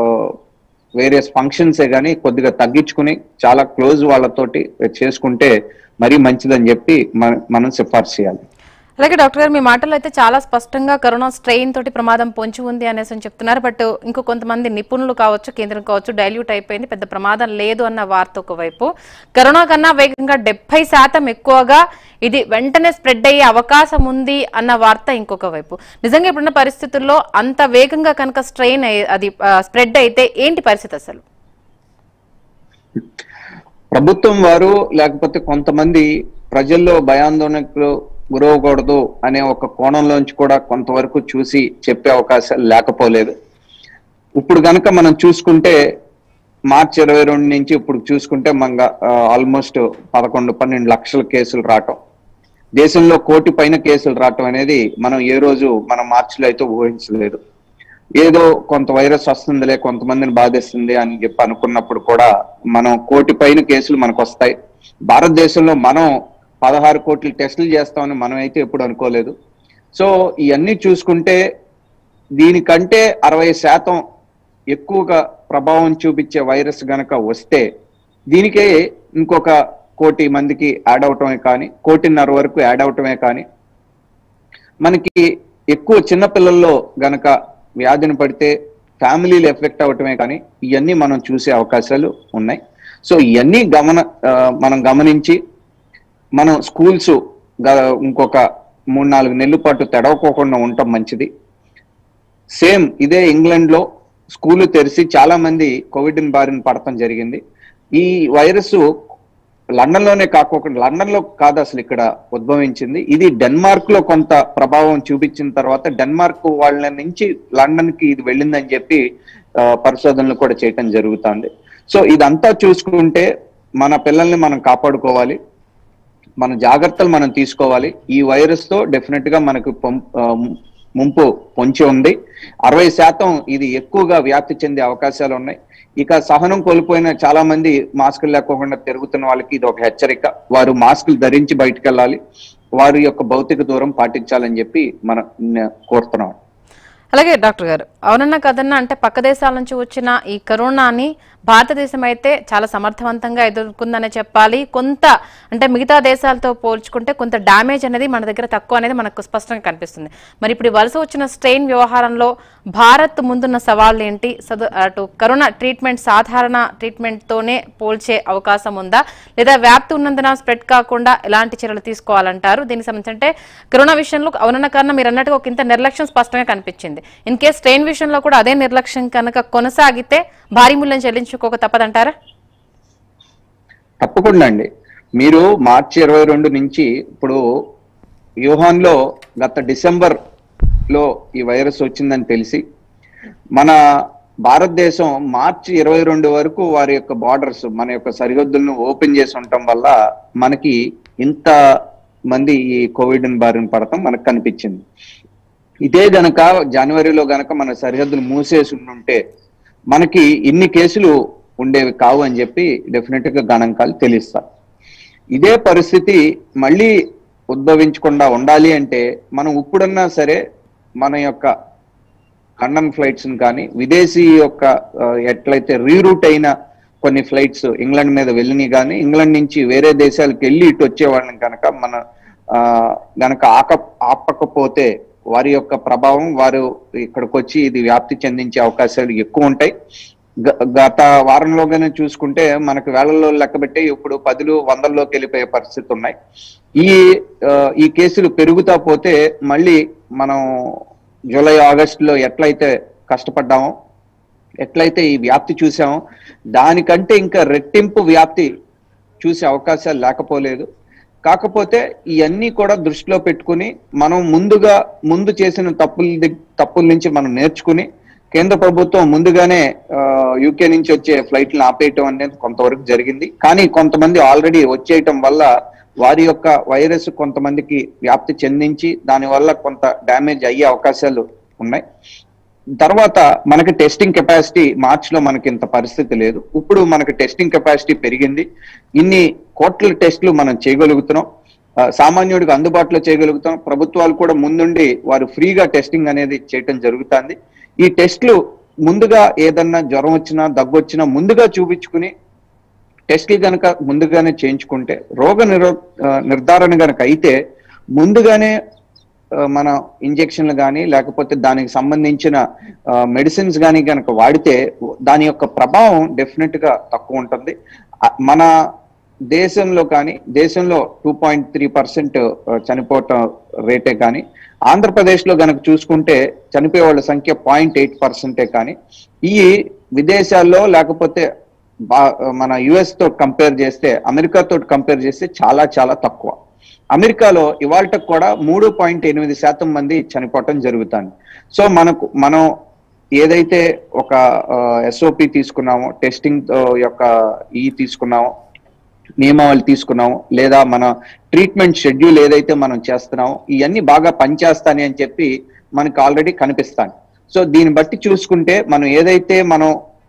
వేరియస్ ఫంక్షన్సే కానీ కొద్దిగా తగ్గించుకుని చాలా క్లోజ్ వాళ్ళతోటి చేసుకుంటే మరీ మంచిదని చెప్పి మన- మనం సిఫార్సు చేయాలి అలాగే డాక్టర్ గారు మీ మాటల్లో అయితే చాలా స్పష్టంగా కరోనా స్ట్రెయిన్ తోటి ప్రమాదం పొంచి ఉంది అనేసి అని చెప్తున్నారు బట్ ఇంకో కొంతమంది నిపుణులు కావచ్చు కేంద్రం కావచ్చు డైల్యూట్ అయిపోయింది పెద్ద ప్రమాదం లేదు అన్న వార్త ఒకవైపు కరోనా కన్నా వేగంగా డెబ్బై శాతం ఎక్కువగా ఇది వెంటనే స్ప్రెడ్ అయ్యే అవకాశం ఉంది అన్న వార్త ఇంకొక వైపు నిజంగా ఇప్పుడున్న పరిస్థితుల్లో అంత వేగంగా కనుక స్ట్రెయిన్ అది స్ప్రెడ్ అయితే ఏంటి పరిస్థితి అసలు ప్రభుత్వం వారు లేకపోతే కొంతమంది ప్రజల్లో భయాందోళనకు గురవకూడదు అనే ఒక కోణంలోంచి కూడా కొంతవరకు చూసి చెప్పే అవకాశాలు లేకపోలేదు ఇప్పుడు గనక మనం చూసుకుంటే మార్చి ఇరవై రెండు నుంచి ఇప్పుడు చూసుకుంటే మన ఆల్మోస్ట్ పదకొండు పన్నెండు లక్షల కేసులు రావటం దేశంలో కోటి పైన కేసులు రావటం అనేది మనం ఏ రోజు మనం మార్చిలో అయితే ఊహించలేదు ఏదో కొంత వైరస్ వస్తుందిలే కొంతమందిని బాధిస్తుంది అని చెప్పి అనుకున్నప్పుడు కూడా మనం కోటి పైన కేసులు మనకు వస్తాయి భారతదేశంలో మనం పదహారు కోట్ల టెస్టులు చేస్తామని మనం అయితే ఎప్పుడు అనుకోలేదు సో ఇవన్నీ చూసుకుంటే దీనికంటే అరవై శాతం ఎక్కువగా ప్రభావం చూపించే వైరస్ గనక వస్తే దీనికే ఇంకొక కోటి మందికి యాడ్ అవటమే కానీ కోటిన్నర వరకు యాడ్ అవటమే కానీ మనకి ఎక్కువ చిన్నపిల్లల్లో గనక వ్యాధిని పడితే ఫ్యామిలీలు ఎఫెక్ట్ అవటమే కానీ ఇవన్నీ మనం చూసే అవకాశాలు ఉన్నాయి సో ఇవన్నీ గమన ఆ, మనం గమనించి మనం స్కూల్స్ ఇంకొక మూడు నాలుగు నెలల పాటు తెడవకోకుండా ఉండటం మంచిది సేమ్ ఇదే ఇంగ్లాండ్ లో స్కూల్ తెరిచి చాలా మంది కోవిడ్ బారిన పడటం జరిగింది ఈ వైరస్ లండన్ లోనే కాకోకుండా లండన్ లో కాదు అసలు ఇక్కడ ఉద్భవించింది ఇది డెన్మార్క్ లో కొంత ప్రభావం చూపించిన తర్వాత డెన్మార్క్ వాళ్ళ నుంచి లండన్ కి ఇది వెళ్ళిందని చెప్పి ఆ, పరిశోధనలు కూడా చేయటం జరుగుతుంది సో ఇదంతా చూసుకుంటే మన పిల్లల్ని మనం కాపాడుకోవాలి మన జాగ్రత్తలు మనం తీసుకోవాలి ఈ వైరస్ తో డెఫినెట్ గా మనకు పం- ఆ, ముంపు పొంచి ఉంది అరవై శాతం ఇది ఎక్కువగా వ్యాప్తి చెందే అవకాశాలు ఉన్నాయి ఇక సహనం కోల్పోయిన చాలా మంది మాస్కులు లేకోకుండా తిరుగుతున్న వాళ్ళకి ఇది ఒక హెచ్చరిక వారు మాస్కులు ధరించి బయటకు వెళ్ళాలి వారి యొక్క భౌతిక దూరం పాటించాలని చెప్పి మనం న- కోరుతున్నాం అలాగే డాక్టర్ గారు అవునన్నా కదన్నా అంటే పక్క దేశాల నుంచి వచ్చిన ఈ కరోనాని భారతదేశం అయితే చాలా సమర్థవంతంగా ఎదుర్కొందనే చెప్పాలి కొంత అంటే మిగతా దేశాలతో పోల్చుకుంటే కొంత డ్యామేజ్ అనేది మన దగ్గర తక్కువ అనేది మనకు స్పష్టంగా కనిపిస్తుంది మరి ఇప్పుడు ఈ వలస వచ్చిన స్ట్రెయిన్ వ్యవహారంలో భారత్ ముందున్న సవాళ్ళు ఏంటి సదు అటు కరోనా ట్రీట్మెంట్ సాధారణ ట్రీట్మెంట్తోనే పోల్చే అవకాశం ఉందా లేదా వ్యాప్తి ఉన్నందున స్ప్రెడ్ కాకుండా ఎలాంటి చర్యలు తీసుకోవాలంటారు దీనికి సంబంధించి అంటే కరోనా విషయంలో అవునన్న కారణం మీరు అన్నట్టుగా ఒక ఇంత నిర్లక్ష్యం స్పష్టంగా కనిపించింది ఇన్ కేస్ ట్రైన్ విషయంలో కూడా అదే నిర్లక్ష్యం కనుక కొనసాగితే భారీ మూల్యం చెల్లించుకోక తప్పదంటారా తప్పకుండా అండి మీరు మార్చి ఇరవై రెండు నుంచి ఇప్పుడు వ్యూహాన్లో గత డిసెంబర్ లో ఈ వైరస్ వచ్చిందని తెలిసి మన భారతదేశం మార్చి ఇరవై రెండు వరకు వారి యొక్క బార్డర్స్ మన యొక్క సరిహద్దులను ఓపెన్ చేసి ఉండటం వల్ల మనకి ఇంత మంది ఈ కోవిడ్ బారిన పడటం మనకు కనిపించింది ఇదే గనక జనవరిలో గనక మన సరిహద్దులు మూసేసి ఉంటే మనకి ఇన్ని కేసులు ఉండేవి కావు అని చెప్పి డెఫినెట్ గా గణాంకాలు తెలుస్తాయి ఇదే పరిస్థితి మళ్ళీ ఉద్భవించకుండా ఉండాలి అంటే మనం ఇప్పుడన్నా సరే మన యొక్క లండన్ ఫ్లైట్స్ కానీ విదేశీ యొక్క ఆ, ఎట్లయితే రీరూట్ అయిన కొన్ని ఫ్లైట్స్ ఇంగ్లాండ్ మీద వెళ్ళినాయి కానీ ఇంగ్లాండ్ నుంచి వేరే దేశాలకు వెళ్ళి ఇటు వచ్చే వాళ్ళని కనుక మన ఆ, గనక ఆక ఆపకపోతే వారి యొక్క ప్రభావం వారు ఇక్కడికి వచ్చి ఇది వ్యాప్తి చెందించే అవకాశాలు ఎక్కువ ఉంటాయి గ- గత వారంలోగానే చూసుకుంటే మనకు వేలల్లో లెక్క పెట్టి ఇప్పుడు పదులు వందల్లోకి వెళ్ళిపోయే పరిస్థితి ఉన్నాయి ఈ ఆ, ఈ కేసులు పెరుగుతా పోతే మళ్ళీ మనం జూలై ఆగస్టులో ఎట్లయితే కష్టపడ్డామో ఎట్లయితే ఈ వ్యాప్తి చూసామో దానికంటే ఇంకా రెట్టింపు వ్యాప్తి చూసే అవకాశాలు లేకపోలేదు కాకపోతే ఇవన్నీ కూడా దృష్టిలో పెట్టుకుని మనం ముందుగా ముందు చేసిన తప్పుల ది- తప్పుల నుంచి మనం నేర్చుకుని కేంద్ర ప్రభుత్వం ముందుగానే యూకే నుంచి వచ్చే ఫ్లైట్లను ఆపేయటం అనేది కొంతవరకు జరిగింది కానీ కొంతమంది ఆల్రెడీ వచ్చేయటం వల్ల వారి యొక్క వైరస్ కొంతమందికి వ్యాప్తి చెందించి దానివల్ల కొంత డ్యామేజ్ అయ్యే అవకాశాలు ఉన్నాయి తర్వాత మనకి టెస్టింగ్ కెపాసిటీ మార్చ్ లో మనకి ఇంత పరిస్థితి లేదు ఇప్పుడు మనకి టెస్టింగ్ కెపాసిటీ పెరిగింది ఇన్ని కోట్ల టెస్టులు మనం చేయగలుగుతున్నాం ఆ, సామాన్యుడికి అందుబాటులో చేయగలుగుతాం ప్రభుత్వాలు కూడా ముందుండి వారు ఫ్రీగా టెస్టింగ్ అనేది చేయటం జరుగుతుంది ఈ టెస్టులు ముందుగా ఏదన్నా జ్వరం వచ్చినా దగ్గు వచ్చినా ముందుగా చూపించుకుని టెస్టులు కనుక ముందుగానే చేయించుకుంటే రోగ నిరో ఆ, నిర్ధారణ కనుక అయితే ముందుగానే ఆ, మన ఇంజెక్షన్లు కానీ లేకపోతే దానికి సంబంధించిన మెడిసిన్స్ కానీ కనుక వాడితే దాని యొక్క ప్రభావం డెఫినెట్ గా తక్కువ ఉంటుంది ఆ, మన దేశంలో కానీ దేశంలో టూ పాయింట్ త్రీ పర్సెంట్ చనిపోవటం రేటే కానీ ఆంధ్రప్రదేశ్ లో కనుక చూసుకుంటే చనిపోయే వాళ్ళ సంఖ్య పాయింట్ ఎయిట్ పర్సెంటే కానీ ఈ విదేశాల్లో లేకపోతే బా- మన యుఎస్ తో కంపేర్ చేస్తే అమెరికా తోటి కంపేర్ చేస్తే చాలా చాలా తక్కువ అమెరికాలో ఇవాళకి కూడా మూడు పాయింట్ ఎనిమిది శాతం మంది చనిపోవటం జరుగుతుంది సో మనకు మనం ఏదైతే ఒక ఎస్ఓపి తీసుకున్నామో టెస్టింగ్ యొక్క ఈ తీసుకున్నామో నియమావళి తీసుకున్నాము లేదా మన ట్రీట్మెంట్ షెడ్యూల్ ఏదైతే మనం చేస్తున్నామో ఇవన్నీ బాగా పనిచేస్తాయి అని చెప్పి మనకు ఆల్రెడీ కనిపిస్తాను సో దీన్ని బట్టి చూసుకుంటే మనం ఏదైతే మనం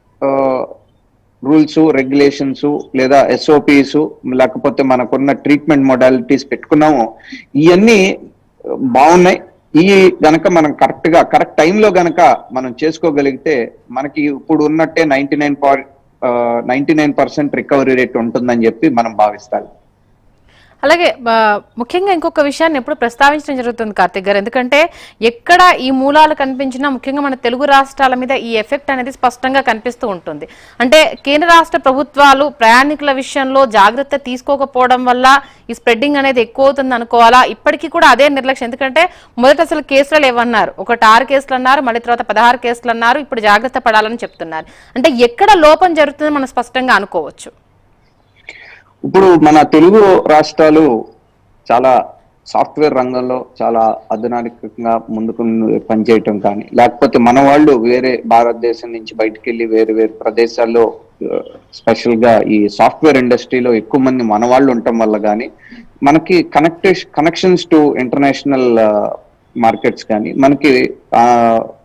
రూల్స్ రెగ్యులేషన్స్ లేదా ఎస్ఓపిస్ లేకపోతే మనకున్న ట్రీట్మెంట్ మొడాలిటీస్ పెట్టుకున్నామో ఇవన్నీ బాగున్నాయి ఈ గనక మనం కరెక్ట్ గా కరెక్ట్ టైంలో గనక మనం చేసుకోగలిగితే మనకి ఇప్పుడు ఉన్నట్టే ninety nine ninety nine percent recovery rate ఉంటుందని చెప్పి మనం భావిస్తాం అలాగే ఆ, ముఖ్యంగా ఇంకొక విషయాన్ని ఎప్పుడు ప్రస్తావించడం జరుగుతుంది కార్తిక్ గారు ఎందుకంటే ఎక్కడ ఈ మూలాలు కనిపించినా ముఖ్యంగా మన తెలుగు రాష్ట్రాల మీద ఈ ఎఫెక్ట్ అనేది స్పష్టంగా కనిపిస్తూ ఉంటుంది అంటే కేంద్ర రాష్ట్ర ప్రభుత్వాలు ప్రయాణికుల విషయంలో జాగ్రత్త తీసుకోకపోవడం వల్ల ఈ స్ప్రెడ్డింగ్ అనేది ఎక్కువ అవుతుంది అనుకోవాలా ఇప్పటికీ కూడా అదే నిర్లక్ష్యం ఎందుకంటే మొదట అసలు కేసులు ఏమన్నారు ఒకటి ఆరు కేసులు అన్నారు మళ్ళీ తర్వాత పదహారు కేసులు అన్నారు ఇప్పుడు జాగ్రత్త పడాలని చెప్తున్నారు అంటే ఎక్కడ లోపం జరుగుతుందో మనం స్పష్టంగా అనుకోవచ్చు ఇప్పుడు మన తెలుగు రాష్ట్రాలు చాలా సాఫ్ట్వేర్ రంగంలో చాలా అధునానికంగా ముందుకు పనిచేయటం కానీ లేకపోతే మన వాళ్ళు వేరే భారతదేశం నుంచి బయటికి వెళ్ళి వేరే వేరే ప్రదేశాల్లో స్పెషల్ గా ఈ సాఫ్ట్వేర్ ఇండస్ట్రీలో ఎక్కువ మంది మన వాళ్ళు ఉండటం వల్ల కానీ మనకి connect connections to international markets కానీ మనకి ఆ,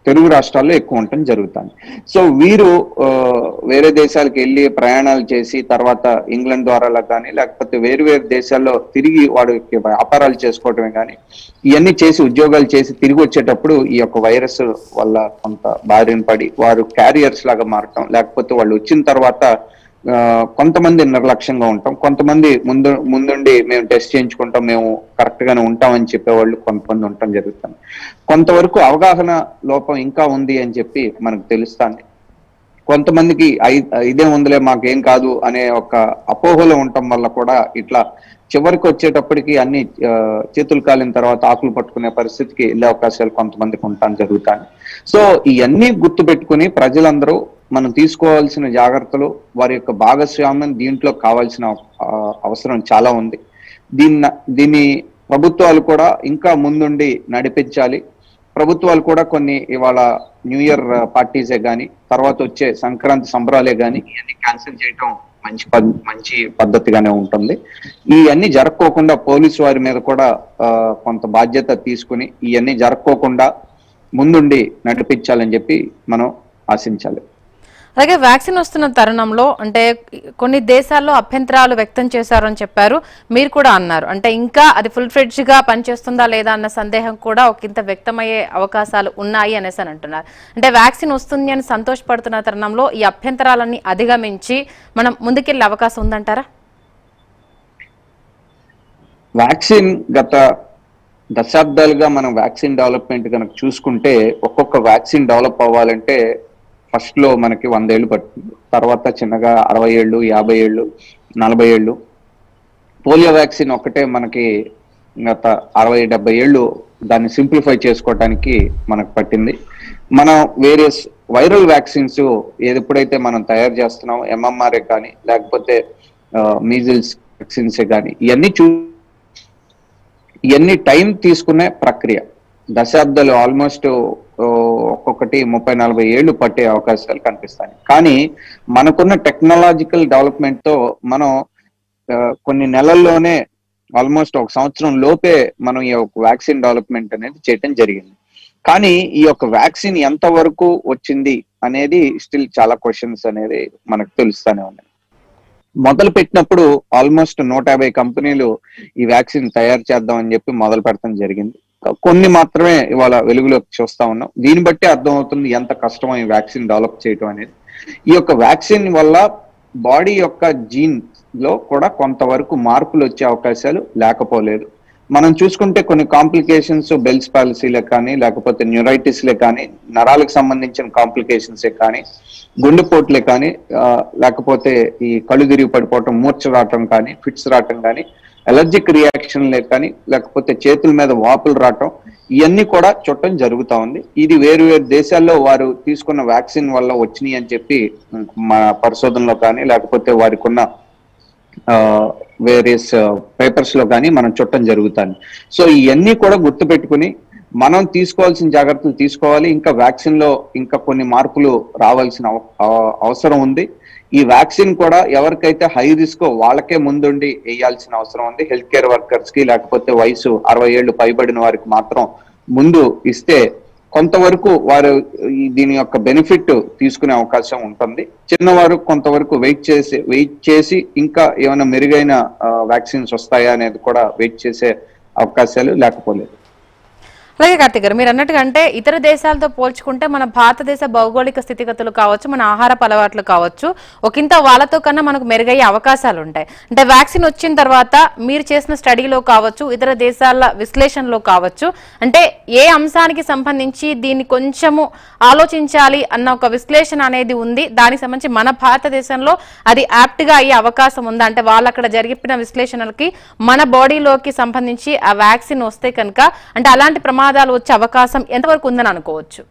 తెలుగు రాష్ట్రాల్లో ఎక్కువ ఉండటం జరుగుతుంది సో వీరు ఆ, వేరే దేశాలకు వెళ్ళి ప్రయాణాలు చేసి తర్వాత ఇంగ్లాండ్ ద్వారా కానీ లేకపోతే వేరు వేరు దేశాల్లో తిరిగి వాడికి వ్యాపారాలు చేసుకోవటమే కానీ ఇవన్నీ చేసి ఉద్యోగాలు చేసి తిరిగి వచ్చేటప్పుడు ఈ యొక్క వైరస్ వల్ల కొంత బారిన పడి వారు క్యారియర్స్ లాగా మారటం లేకపోతే వాళ్ళు వచ్చిన తర్వాత ఆ, కొంతమంది నిర్లక్ష్యంగా ఉంటాం కొంతమంది ముందు ముందుండి మేము టెస్ట్ చేయించుకుంటాం మేము కరెక్ట్ గానే ఉంటామని చెప్పేవాళ్ళు కొంతమంది ఉండటం జరుగుతుంది కొంతవరకు అవగాహన లోపం ఇంకా ఉంది అని చెప్పి మనకు తెలుస్తుంది కొంతమందికి ఐ- ఇదే ఉందిలే మాకేం కాదు అనే ఒక అపోహలో ఉండటం వల్ల కూడా ఇట్లా చివరికి వచ్చేటప్పటికి అన్ని ఆ, చేతులు కాలిన తర్వాత ఆకులు పట్టుకునే పరిస్థితికి వెళ్ళే అవకాశాలు కొంతమందికి ఉండటం జరుగుతాయి సో ఇవన్నీ గుర్తు పెట్టుకుని ప్రజలందరూ మనం తీసుకోవాల్సిన జాగ్రత్తలు వారి యొక్క భాగస్వామ్యం దీంట్లో కావాల్సిన ఆ, అవసరం చాలా ఉంది దీన్ని దీన్ని ప్రభుత్వాలు కూడా ఇంకా ముందుండి నడిపించాలి ప్రభుత్వాలు కూడా కొన్ని ఇవాళ న్యూ ఇయర్ పార్టీసే గాని తర్వాత వచ్చే సంక్రాంతి సంబరాలే గాని ఇవన్నీ క్యాన్సిల్ చేయటం మంచి పద్- మంచి పద్ధతిగానే ఉంటుంది ఇవన్నీ జరగకోకుండా పోలీసు వారి మీద కూడా ఆ, కొంత బాధ్యత తీసుకుని ఇవన్నీ జరగకోకుండా ముందుండి నడిపించాలని చెప్పి మనం ఆశించాలి అలాగే వ్యాక్సిన్ వస్తున్న తరుణంలో అంటే కొన్ని దేశాల్లో అభ్యంతరాలు వ్యక్తం చేశారని చెప్పారు మీరు కూడా అన్నారు అంటే ఇంకా అది ఫుల్ ఫ్రెడ్జ్ గా పనిచేస్తుందా లేదా అన్న సందేహం కూడా ఒకంత వ్యక్తమయ్యే అవకాశాలు ఉన్నాయి అనేసి అని అంటున్నారు అంటే వ్యాక్సిన్ వస్తుంది అని సంతోషపడుతున్న తరుణంలో ఈ అభ్యంతరాలన్నీ అధిగమించి మనం ముందుకెళ్లే అవకాశం ఉందంటారా వ్యాక్సిన్ గత దశాబ్దాలుగా మనం వ్యాక్సిన్ డెవలప్మెంట్ కనుక చూసుకుంటే ఒక్కొక్క వ్యాక్సిన్ డెవలప్ అవ్వాలంటే ఫస్ట్ లో మనకి వందేళ్లు పడుతుంది తర్వాత చిన్నగా అరవై ఏళ్ళు యాభై ఏళ్ళు నలభై ఏళ్ళు పోలియో వ్యాక్సిన్ ఒక్కటే మనకి గత అరవై డెబ్బై ఏళ్ళు దాన్ని సింప్లిఫై చేసుకోవడానికి మనకు పట్టింది మనం వేరియస్ వైరల్ వ్యాక్సిన్స్ ఎప్పుడైతే మనం తయారు చేస్తున్నాం ఎంఎంఆర్ఏ కానీ లేకపోతే మీజిల్స్ వ్యాక్సిన్సే కానీ ఇవన్నీ చూ ఇవన్నీ టైం తీసుకునే ప్రక్రియ దశాబ్దాలు ఆల్మోస్ట్ ఒక్కొక్కటి ముప్పై నలభై ఏళ్ళు పట్టే అవకాశాలు కనిపిస్తాయి కానీ మనకున్న టెక్నాలజికల్ డెవలప్మెంట్ తో మనం ఆ, కొన్ని నెలల్లోనే ఆల్మోస్ట్ ఒక సంవత్సరం లోపే మనం ఈ యొక్క వ్యాక్సిన్ డెవలప్మెంట్ అనేది చేయటం జరిగింది కానీ ఈ యొక్క వ్యాక్సిన్ ఎంత వరకు వచ్చింది అనేది స్టిల్ చాలా క్వశ్చన్స్ అనేది మనకు తెలుస్తూనే ఉన్నాయి మొదలు పెట్టినప్పుడు ఆల్మోస్ట్ నూట యాభై కంపెనీలు ఈ వ్యాక్సిన్ తయారు చేద్దాం అని చెప్పి మొదలు పెడతాం జరిగింది కొన్ని మాత్రమే ఇవాళ వెలుగులోకి చూస్తా ఉన్నాం దీన్ని బట్టి అర్థం అవుతుంది ఎంత కష్టమో ఈ వ్యాక్సిన్ డెవలప్ చేయటం అనేది ఈ యొక్క వ్యాక్సిన్ వల్ల బాడీ యొక్క జీన్ లో కూడా కొంతవరకు మార్పులు వచ్చే అవకాశాలు లేకపోలేదు మనం చూసుకుంటే కొన్ని కాంప్లికేషన్స్ బెల్స్ పాలసీలే కానీ లేకపోతే న్యూరైటిస్లే కానీ నరాలకు సంబంధించిన కాంప్లికేషన్సే కానీ గుండెపోట్లే కానీ ఆ, లేకపోతే ఈ కళ్ళు తిరిగి పడిపోవటం మూర్ఛ రావటం కానీ ఫిట్స్ రావటం కానీ ఎలర్జిక్ రియాక్షన్లే కానీ లేకపోతే చేతుల మీద వాపులు రావటం ఇవన్నీ కూడా చుట్టం జరుగుతా ఉంది ఇది వేరు వేరు దేశాల్లో వారు తీసుకున్న వ్యాక్సిన్ వల్ల వచ్చినాయి అని చెప్పి మన పరిశోధనలో కానీ లేకపోతే వారికి ఉన్న వేరియస్ పేపర్స్ లో కానీ మనం చుట్టం జరుగుతుంది సో ఇవన్నీ కూడా గుర్తుపెట్టుకుని మనం తీసుకోవాల్సిన జాగ్రత్తలు తీసుకోవాలి ఇంకా వ్యాక్సిన్ లో ఇంకా కొన్ని మార్పులు రావాల్సిన అవ- అవ- అవసరం ఉంది ఈ వ్యాక్సిన్ కూడా ఎవరికైతే హై రిస్క్ వాళ్ళకే ముందుండి వేయాల్సిన అవసరం ఉంది హెల్త్ కేర్ వర్కర్స్ కి లేకపోతే వయసు అరవై ఏళ్ళు పైబడిన వారికి మాత్రం ముందు ఇస్తే కొంతవరకు వారు ఈ దీని యొక్క బెనిఫిట్ తీసుకునే అవకాశం ఉంటుంది చిన్నవారు కొంతవరకు వెయిట్ చేసి వెయిట్ చేసి ఇంకా ఏమైనా మెరుగైన వ్యాక్సిన్స్ వస్తాయా అనేది కూడా వెయిట్ చేసే అవకాశాలు లేకపోలేదు అలాగే కార్తిక్ గారు మీరు అన్నట్టుగా అంటే ఇతర దేశాలతో పోల్చుకుంటే మన భారతదేశ భౌగోళిక స్థితిగతులు కావచ్చు మన ఆహారపు అలవాట్లు కావచ్చు ఒకంత వాళ్ళతో కన్నా మనకు మెరుగయ్యే అవకాశాలు ఉంటాయి అంటే వ్యాక్సిన్ వచ్చిన తర్వాత మీరు చేసిన స్టడీలో కావచ్చు ఇతర దేశాల విశ్లేషణలో కావచ్చు అంటే ఏ అంశానికి సంబంధించి దీన్ని కొంచెము ఆలోచించాలి అన్న ఒక విశ్లేషణ అనేది ఉంది దానికి సంబంధించి మన భారతదేశంలో అది యాప్ట్ గా అయ్యే అవకాశం ఉందా అంటే వాళ్ళు అక్కడ జరిపిన విశ్లేషణలకి మన బాడీలోకి సంబంధించి ఆ వ్యాక్సిన్ వస్తే కనుక అంటే అలాంటి ప్రమాదాలు వచ్చే అవకాశం ఎంతవరకు ఉందని అనుకోవచ్చు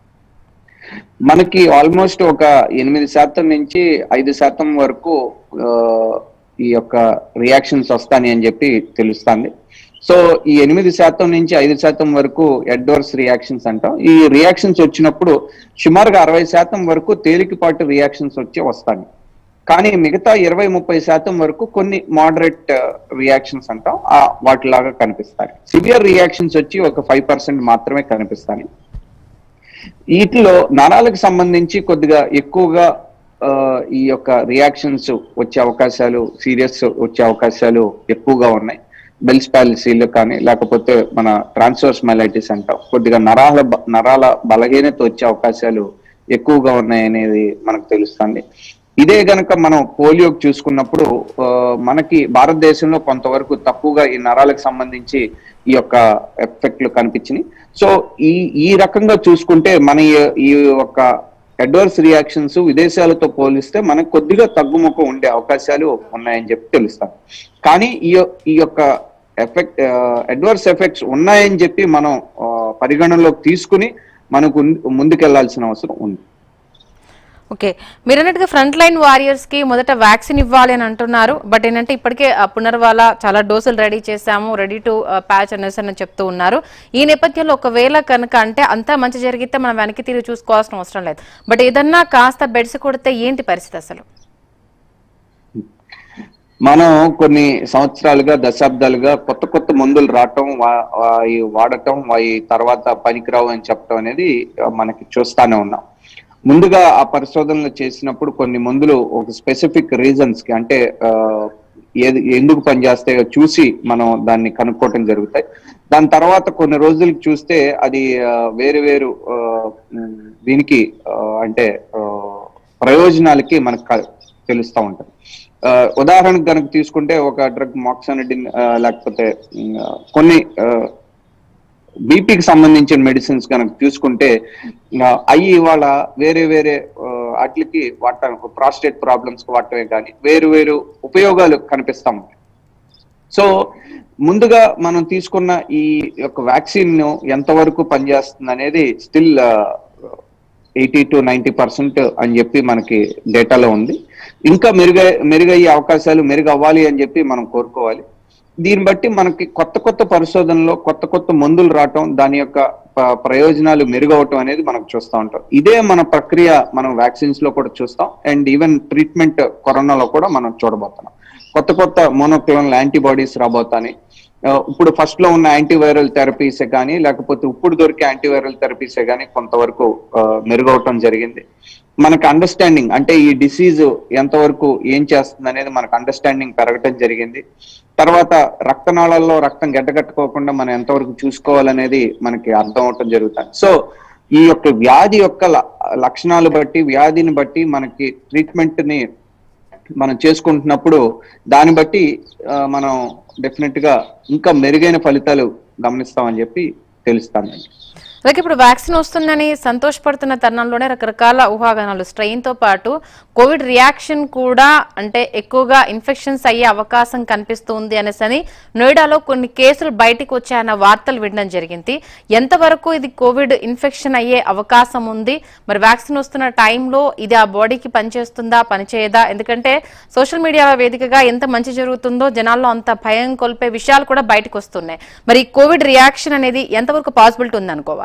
మనకి ఆల్మోస్ట్ ఒక ఎనిమిది శాతం నుంచి ఐదు శాతం వరకు ఆ, ఈ యొక్క రియాక్షన్స్ వస్తాయి అని చెప్పి తెలుస్తుంది సో ఈ ఎనిమిది శాతం నుంచి ఐదు శాతం వరకు అడ్వర్స్ రియాక్షన్స్ అంటాం ఈ రియాక్షన్స్ వచ్చినప్పుడు సుమారుగా అరవై శాతం వరకు తేలికపాటి రియాక్షన్స్ వచ్చి వస్తాయి కానీ మిగతా ఇరవై ముప్పై శాతం వరకు కొన్ని మోడరేట్ రియాక్షన్స్ అంటాం ఆ వాటిలాగా కనిపిస్తాయి సివియర్ రియాక్షన్స్ వచ్చి ఒక ఫైవ్ పర్సెంట్ మాత్రమే కనిపిస్తాయి వీటిలో నరాలకు సంబంధించి కొద్దిగా ఎక్కువగా ఆ, ఈ యొక్క రియాక్షన్స్ వచ్చే అవకాశాలు సీరియస్ వచ్చే అవకాశాలు ఎక్కువగా ఉన్నాయి బెల్స్ పాలసీలు కానీ లేకపోతే మన ట్రాన్స్వర్స్ మెలైటిస్ అంటాం కొద్దిగా నరాల బ- నరాల బలహీనత వచ్చే అవకాశాలు ఎక్కువగా ఉన్నాయి అనేది మనకు తెలుస్తుంది ఇదే గనక మనం పోలియోకి చూసుకున్నప్పుడు ఆ, మనకి భారతదేశంలో కొంతవరకు తక్కువగా ఈ నరాలకు సంబంధించి ఈ యొక్క ఎఫెక్ట్లు కనిపించినాయి సో ఈ ఈ రకంగా చూసుకుంటే మన ఈ- ఈ యొక్క అడ్వర్స్ రియాక్షన్స్ విదేశాలతో పోలిస్తే మనకు కొద్దిగా తగ్గుముఖం ఉండే అవకాశాలు ఉన్నాయని చెప్పి తెలుస్తాం కానీ ఈ యొ- ఈ యొక్క ఎఫెక్ట్ అడ్వర్స్ ఎఫెక్ట్స్ ఉన్నాయని చెప్పి మనం ఆ, పరిగణనలోకి తీసుకుని మనకు ముందుకెళ్లాల్సిన అవసరం ఉంది ఓకే మీరు అన్నట్టుగా ఫ్రంట్ లైన్ వారియర్స్ కి మొదట వ్యాక్సిన్ ఇవ్వాలి అని అంటున్నారు బట్ ఏంటంటే ఇప్పటికే ఆ పునర్వాల చాలా డోసులు రెడీ చేశాము రెడీ టు ప్యాచ్ అనేసి అని చెప్తూ ఉన్నారు ఈ నేపథ్యంలో ఒకవేళ కనుక అంటే అంతా మంచి జరిగితే మనం వెనక్కి తిరిగి చూసుకోవాల్సిన అవసరం లేదు బట్ ఏదన్నా కాస్త బెడ్స్ కొడితే ఏంటి పరిస్థితి అసలు మనం కొన్ని సంవత్సరాలుగా దశాబ్దాలుగా కొత్త కొత్త మందులు రావటం వా- అవి వాడటం అవి తర్వాత పనికిరావు అని చెప్పడం అనేది ఆ, మనకి చూస్తానే ఉన్నాం ముందుగా ఆ పరిశోధనలు చేసినప్పుడు కొన్ని మందులు ఒక స్పెసిఫిక్ రీజన్స్ కి అంటే ఆ, ఏది ఎందుకు పనిచేస్తాయో చూసి మనం దాన్ని కనుక్కోవటం జరుగుతాయి దాని తర్వాత కొన్ని రోజులకి చూస్తే అది ఆ, వేరు వేరు ఆ, ఉమ్, దీనికి ఆ, అంటే ఆ, ప్రయోజనాలకి మనకు క- తెలుస్తూ ఉంటుంది ఆ, ఉదాహరణకు కనుక తీసుకుంటే ఒక డ్రగ్ మాక్సానిడిన్ లేకపోతే ఉమ్, ఆ, కొన్ని బీపీకి సంబంధించిన మెడిసిన్స్ కనుక చూసుకుంటే ఆ, అవి ఇవాళ వేరే వేరే ఆ, వాటికి వాడటం ప్రాస్టేట్ ప్రాబ్లమ్స్ కి వాడటమే కానీ వేరు వేరు ఉపయోగాలు కనిపిస్తా ఉంటాయి సో ముందుగా మనం తీసుకున్న ఈ యొక్క వ్యాక్సిన్ ఎంతవరకు పనిచేస్తుంది అనేది still eighty to ninety percent అని చెప్పి మనకి డేటాలో ఉంది ఇంకా మెరుగై మెరుగయ్యే అవకాశాలు మెరుగవ్వాలి అని చెప్పి మనం కోరుకోవాలి దీన్ని బట్టి మనకి కొత్త కొత్త పరిశోధనలో కొత్త కొత్త మందులు రావటం దాని యొక్క ప- ప్రయోజనాలు మెరుగవటం అనేది మనం చూస్తూ ఉంటాం ఇదే మన ప్రక్రియ మనం వ్యాక్సిన్స్ లో కూడా చూస్తాం అండ్ ఈవెన్ ట్రీట్మెంట్ కరోనాలో కూడా మనం చూడబోతున్నాం కొత్త కొత్త మోనోక్లోనల్ యాంటీబాడీస్ రాబోతాయి ఆ, ఇప్పుడు ఫస్ట్ లో ఉన్న యాంటీవైరల్ థెరపీసే కానీ లేకపోతే ఇప్పుడు దొరికే యాంటీవైరల్ థెరపీసే కానీ కొంతవరకు ఆ, మెరుగవటం జరిగింది మనకు అండర్స్టాండింగ్ అంటే ఈ డిసీజ్ ఎంతవరకు ఏం చేస్తుంది అనేది మనకు అండర్స్టాండింగ్ పెరగటం జరిగింది తర్వాత రక్తనాళాల్లో రక్తం గడ్డగట్టుకోకుండా మనం ఎంతవరకు చూసుకోవాలనేది మనకి అర్థం అవటం జరుగుతుంది సో ఈ యొక్క వ్యాధి యొక్క ల- లక్షణాలు బట్టి వ్యాధిని బట్టి మనకి ట్రీట్మెంట్ ని మనం చేసుకుంటున్నప్పుడు దాన్ని బట్టి ఆ, మనం డెఫినెట్ గా ఇంకా మెరుగైన ఫలితాలు గమనిస్తామని చెప్పి తెలుస్తానండి అలాగే ఇప్పుడు వ్యాక్సిన్ వస్తుందని సంతోషపడుతున్న తరుణంలోనే రకరకాల ఊహాగానాలు స్ట్రెయిన్ తో పాటు కోవిడ్ రియాక్షన్ కూడా అంటే ఎక్కువగా ఇన్ఫెక్షన్స్ అయ్యే అవకాశం కనిపిస్తుంది అనేసి అని నోయిడాలో కొన్ని కేసులు బయటికి వచ్చాయన్న వార్తలు వినడం జరిగింది ఎంతవరకు ఇది కోవిడ్ ఇన్ఫెక్షన్ అయ్యే అవకాశం ఉంది మరి వ్యాక్సిన్ వస్తున్న టైంలో ఇది ఆ బాడీకి పనిచేస్తుందా పనిచేయదా ఎందుకంటే సోషల్ మీడియా వేదికగా ఎంత మంచి జరుగుతుందో జనాల్లో అంత భయం కొల్పే విషయాలు కూడా బయటకు వస్తున్నాయి మరి ఈ కోవిడ్ రియాక్షన్ అనేది ఎంతవరకు పాసిబిలిటీ ఉంది అనుకోవాలి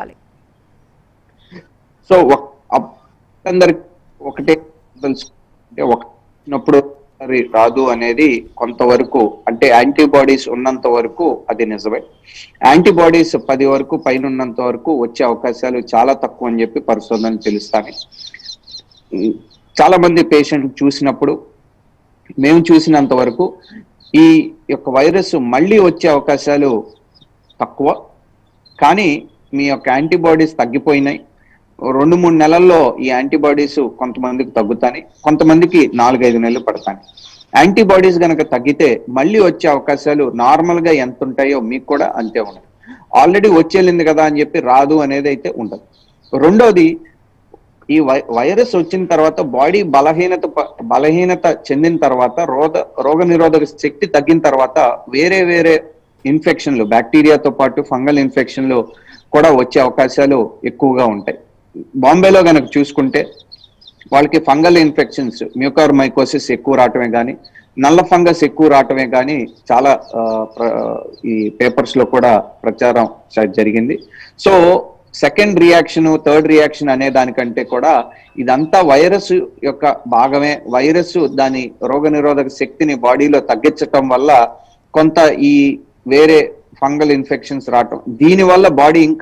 సో ఒక- అప్- అందరికి ఒకటే తెలుసు అంటే ఒకప్పుడు మరి రాదు అనేది కొంతవరకు అంటే యాంటీబాడీస్ ఉన్నంత వరకు అది నిజమే యాంటీబాడీస్ పది వరకు పైన ఉన్నంత వరకు వచ్చే అవకాశాలు చాలా తక్కువ అని చెప్పి పరిశోధనలు తెలుస్తాయి ఉమ్, చాలా మంది పేషెంట్ చూసినప్పుడు మేము చూసినంత వరకు ఈ యొక్క వైరస్ మళ్ళీ వచ్చే అవకాశాలు తక్కువ కానీ మీ యొక్క యాంటీబాడీస్ తగ్గిపోయినాయి రెండు మూడు నెలల్లో ఈ యాంటీబాడీస్ కొంతమందికి తగ్గుతాయి కొంతమందికి నాలుగైదు నెలలు పడతాయి యాంటీబాడీస్ గనక తగ్గితే మళ్ళీ వచ్చే అవకాశాలు నార్మల్ గా ఎంత ఉంటాయో మీకు కూడా అంతే ఉంటాయి ఆల్రెడీ వచ్చేళ్ళింది కదా అని చెప్పి రాదు అనేది అయితే ఉండదు రెండోది ఈ వై- వైరస్ వచ్చిన తర్వాత బాడీ బలహీనత ప- బలహీనత చెందిన తర్వాత రోగ రోగ నిరోధక శక్తి తగ్గిన తర్వాత వేరే వేరే ఇన్ఫెక్షన్లు బ్యాక్టీరియాతో పాటు ఫంగల్ ఇన్ఫెక్షన్లు కూడా వచ్చే అవకాశాలు ఎక్కువగా ఉంటాయి బాంబేలో కనుక చూసుకుంటే వాళ్ళకి ఫంగల్ ఇన్ఫెక్షన్స్ మ్యూకార్ మైకోసిస్ ఎక్కువ రావటమే కానీ నల్ల ఫంగస్ ఎక్కువ రావటమే కానీ చాలా ఆ, ప్ర- ఈ పేపర్స్ లో కూడా ప్రచారం చ- జరిగింది so second reaction third reaction అనే దానికంటే కూడా ఇదంతా వైరస్ యొక్క భాగమే వైరస్ దాని రోగ నిరోధక శక్తిని బాడీలో తగ్గించటం వల్ల కొంత ఈ వేరే ఫంగల్ ఇన్ఫెక్షన్స్ రావటం దీని వల్ల బాడీ ఇంకా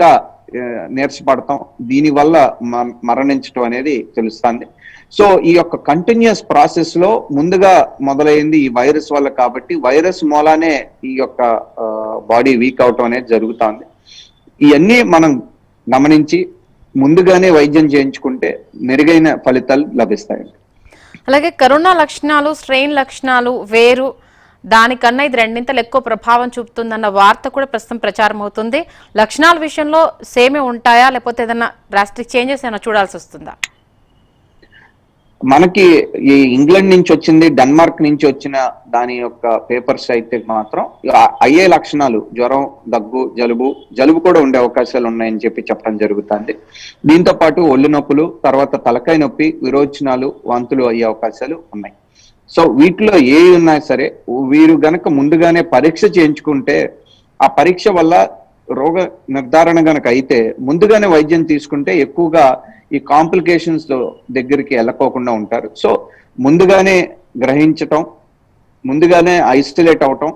ఆ, నీరసపడటం దీనివల్ల మ- మరణించడం అనేది తెలుస్తుంది సో ఈ యొక్క కంటిన్యూస్ ప్రాసెస్ లో ముందుగా మొదలైంది ఈ వైరస్ వల్ల కాబట్టి వైరస్ మూలానే ఈ యొక్క బాడీ వీక్ అవటం అనేది జరుగుతుంది ఇవన్నీ మనం గమనించి ముందుగానే వైద్యం చేయించుకుంటే మెరుగైన ఫలితాలు లభిస్తాయి అలాగే కరోనా లక్షణాలు స్ట్రెయిన్ లక్షణాలు వేరు దానికన్నా ఇది రెండింతలు ఎక్కువ ప్రభావం చూపుతుందన్న వార్త కూడా ప్రస్తుతం ప్రచారం అవుతుంది లక్షణాల విషయంలో సేమే ఉంటాయా లేకపోతే ఏదైనా డ్రాస్టిక్ చేంజెస్ ఏమైనా చూడాల్సి వస్తుందా మనకి ఈ ఇంగ్లాండ్ నుంచి వచ్చింది డెన్మార్క్ నుంచి వచ్చిన దాని యొక్క పేపర్స్ అయితే మాత్రం ఆ- అయ్యే లక్షణాలు జ్వరం దగ్గు జలుబు జలుబు కూడా ఉండే అవకాశాలు ఉన్నాయని చెప్పి చెప్పడం జరుగుతుంది దీంతో పాటు ఒళ్ళు నొప్పులు తర్వాత తలకాయ నొప్పి విరోచనాలు వాంతులు అయ్యే అవకాశాలు ఉన్నాయి సో వీటిలో ఏ ఉన్నా సరే వీరు గనక ముందుగానే పరీక్ష చేయించుకుంటే ఆ పరీక్ష వల్ల రోగ నిర్ధారణ గనక అయితే ముందుగానే వైద్యం తీసుకుంటే ఎక్కువగా ఈ కాంప్లికేషన్స్ దగ్గరికి వెళ్ళకోకుండా ఉంటారు సో ముందుగానే గ్రహించటం ముందుగానే ఐసోలేట్ అవటం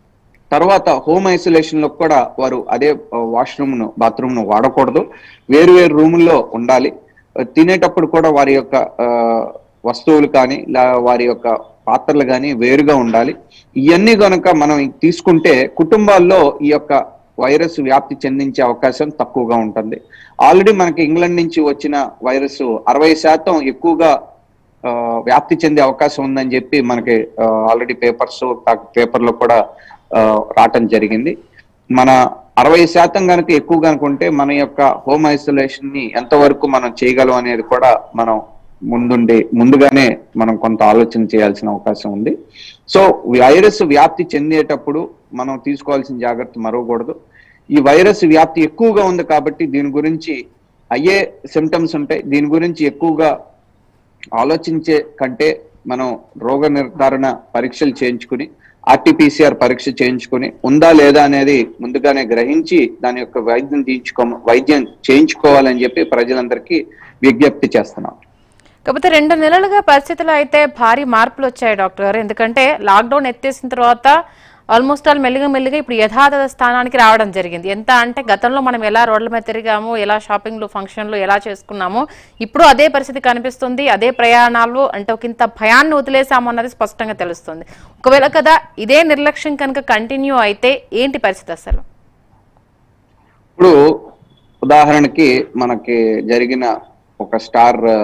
తర్వాత హోమ్ ఐసోలేషన్ లో కూడా వారు అదే వాష్రూమ్ ను బాత్రూమ్ ను వాడకూడదు వేరు వేరు రూముల్లో ఉండాలి తినేటప్పుడు కూడా వారి యొక్క ఆ, వస్తువులు కానీ లా- వారి యొక్క పాత్రలు కానీ వేరుగా ఉండాలి ఇవన్నీ గనుక మనం తీసుకుంటే కుటుంబాల్లో ఈ యొక్క వైరస్ వ్యాప్తి చెందించే అవకాశం తక్కువగా ఉంటుంది ఆల్రెడీ మనకి ఇంగ్లాండ్ నుంచి వచ్చిన వైరస్ అరవై శాతం ఎక్కువగా ఆ, వ్యాప్తి చెందే అవకాశం ఉందని చెప్పి మనకి ఆల్రెడీ పేపర్స్ పేపర్లో కూడా ఆ, రావటం జరిగింది మన అరవై శాతం కనుక ఎక్కువ కనుకుంటే మన యొక్క హోమ్ ఐసోలేషన్ ని ఎంతవరకు మనం చేయగలం అనేది కూడా మనం ముందుండి ముందుగానే మనం కొంత ఆలోచన చేయాల్సిన అవకాశం ఉంది సో వైరస్ వ్యాప్తి చెందేటప్పుడు మనం తీసుకోవాల్సిన జాగ్రత్త మరవకూడదు ఈ వైరస్ వ్యాప్తి ఎక్కువగా ఉంది కాబట్టి దీని గురించి అయ్యే సిమ్టమ్స్ ఉంటాయి దీని గురించి ఎక్కువగా ఆలోచించే కంటే మనం రోగ నిర్ధారణ పరీక్షలు చేయించుకుని ఆర్టీపీసీఆర్ పరీక్ష చేయించుకుని ఉందా లేదా అనేది ముందుగానే గ్రహించి దాని యొక్క వైద్యం తీయించుకో వైద్యం చేయించుకోవాలని చెప్పి ప్రజలందరికీ విజ్ఞప్తి చేస్తున్నాం కాకపోతే రెండు నెలలుగా పరిస్థితులు అయితే భారీ మార్పులు వచ్చాయి డాక్టర్ గారు ఎందుకంటే లాక్డౌన్ ఎత్తేసిన తర్వాత ఆల్మోస్ట్ ఆల్ మెల్లిగా మెల్లిగా ఇప్పుడు యథాతథ స్థానానికి రావడం జరిగింది ఎంత అంటే గతంలో మనం ఎలా రోడ్ల మీద తిరిగాము ఎలా షాపింగ్లు ఫంక్షన్లు ఎలా చేసుకున్నాము ఇప్పుడు అదే పరిస్థితి కనిపిస్తుంది అదే ప్రయాణాలు అంటే ఒక ఇంత భయాన్ని వదిలేసాము అన్నది స్పష్టంగా తెలుస్తుంది ఒకవేళ కదా ఇదే నిర్లక్ష్యం కనుక కంటిన్యూ అయితే ఏంటి పరిస్థితి అసలు ఇప్పుడు ఉదాహరణకి మనకి జరిగిన ఒక స్టార్ ఆ,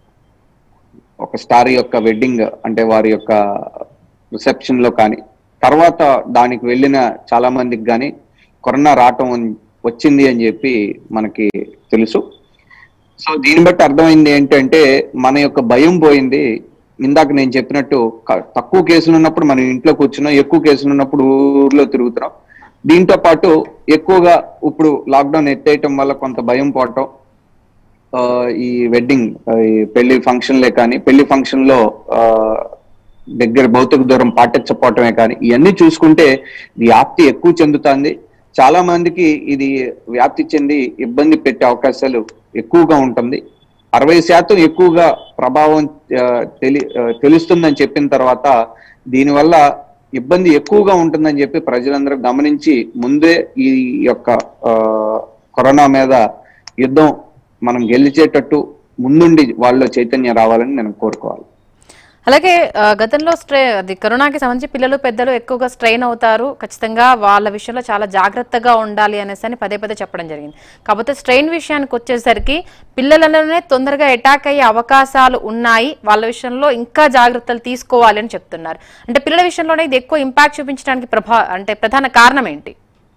ఒక స్టార్ యొక్క వెడ్డింగ్ అంటే వారి యొక్క రిసెప్షన్ లో కానీ తర్వాత దానికి వెళ్ళిన చాలా మందికి కానీ కరోనా రావటం వచ్చింది అని చెప్పి మనకి తెలుసు సో దీన్ని బట్టి అర్థమైంది ఏంటంటే మన యొక్క భయం పోయింది ఇందాక నేను చెప్పినట్టు క- తక్కువ కేసులు ఉన్నప్పుడు మనం ఇంట్లో కూర్చున్నాం ఎక్కువ కేసులు ఉన్నప్పుడు ఊర్లో తిరుగుతున్నాం దీంతో పాటు ఎక్కువగా ఇప్పుడు లాక్డౌన్ ఎత్తేయటం వల్ల కొంత భయం పోవటం ఆ, ఈ వెడ్డింగ్ ఆ, ఈ పెళ్లి ఫంక్షన్లే కానీ పెళ్లి ఫంక్షన్ లో ఆ, దగ్గర భౌతిక దూరం పాటించకపోవటమే కానీ ఇవన్నీ చూసుకుంటే వ్యాప్తి ఎక్కువ చెందుతుంది చాలా మందికి ఇది వ్యాప్తి చెంది ఇబ్బంది పెట్టే అవకాశాలు ఎక్కువగా ఉంటుంది అరవై శాతం ఎక్కువగా ప్రభావం ఆ, తెలి ఆ, తెలుస్తుందని చెప్పిన తర్వాత దీనివల్ల ఇబ్బంది ఎక్కువగా ఉంటుందని చెప్పి ప్రజలందరూ గమనించి ముందే ఈ యొక్క ఆ, కరోనా మీద యుద్ధం మనం గెలిచేటట్టు ముందుండి వాళ్ళలో చైతన్యం రావాలని నేను కోరుకోవాలి అలాగే ఆ, గతంలో స్ట్రే అది కరోనాకి సంబంధించి పిల్లలు పెద్దలు ఎక్కువగా స్ట్రెయిన్ అవుతారు ఖచ్చితంగా వాళ్ళ విషయంలో చాలా జాగ్రత్తగా ఉండాలి అనేసి అని పదే పదే చెప్పడం జరిగింది కాకపోతే స్ట్రెయిన్ విషయానికి వచ్చేసరికి పిల్లలలోనే తొందరగా అటాక్ అయ్యే అవకాశాలు ఉన్నాయి వాళ్ళ విషయంలో ఇంకా జాగ్రత్తలు తీసుకోవాలి అని చెప్తున్నారు అంటే పిల్లల విషయంలోనే ఇది ఎక్కువ ఇంపాక్ట్ చూపించడానికి ప్రభా అంటే ప్రధాన కారణం ఏంటి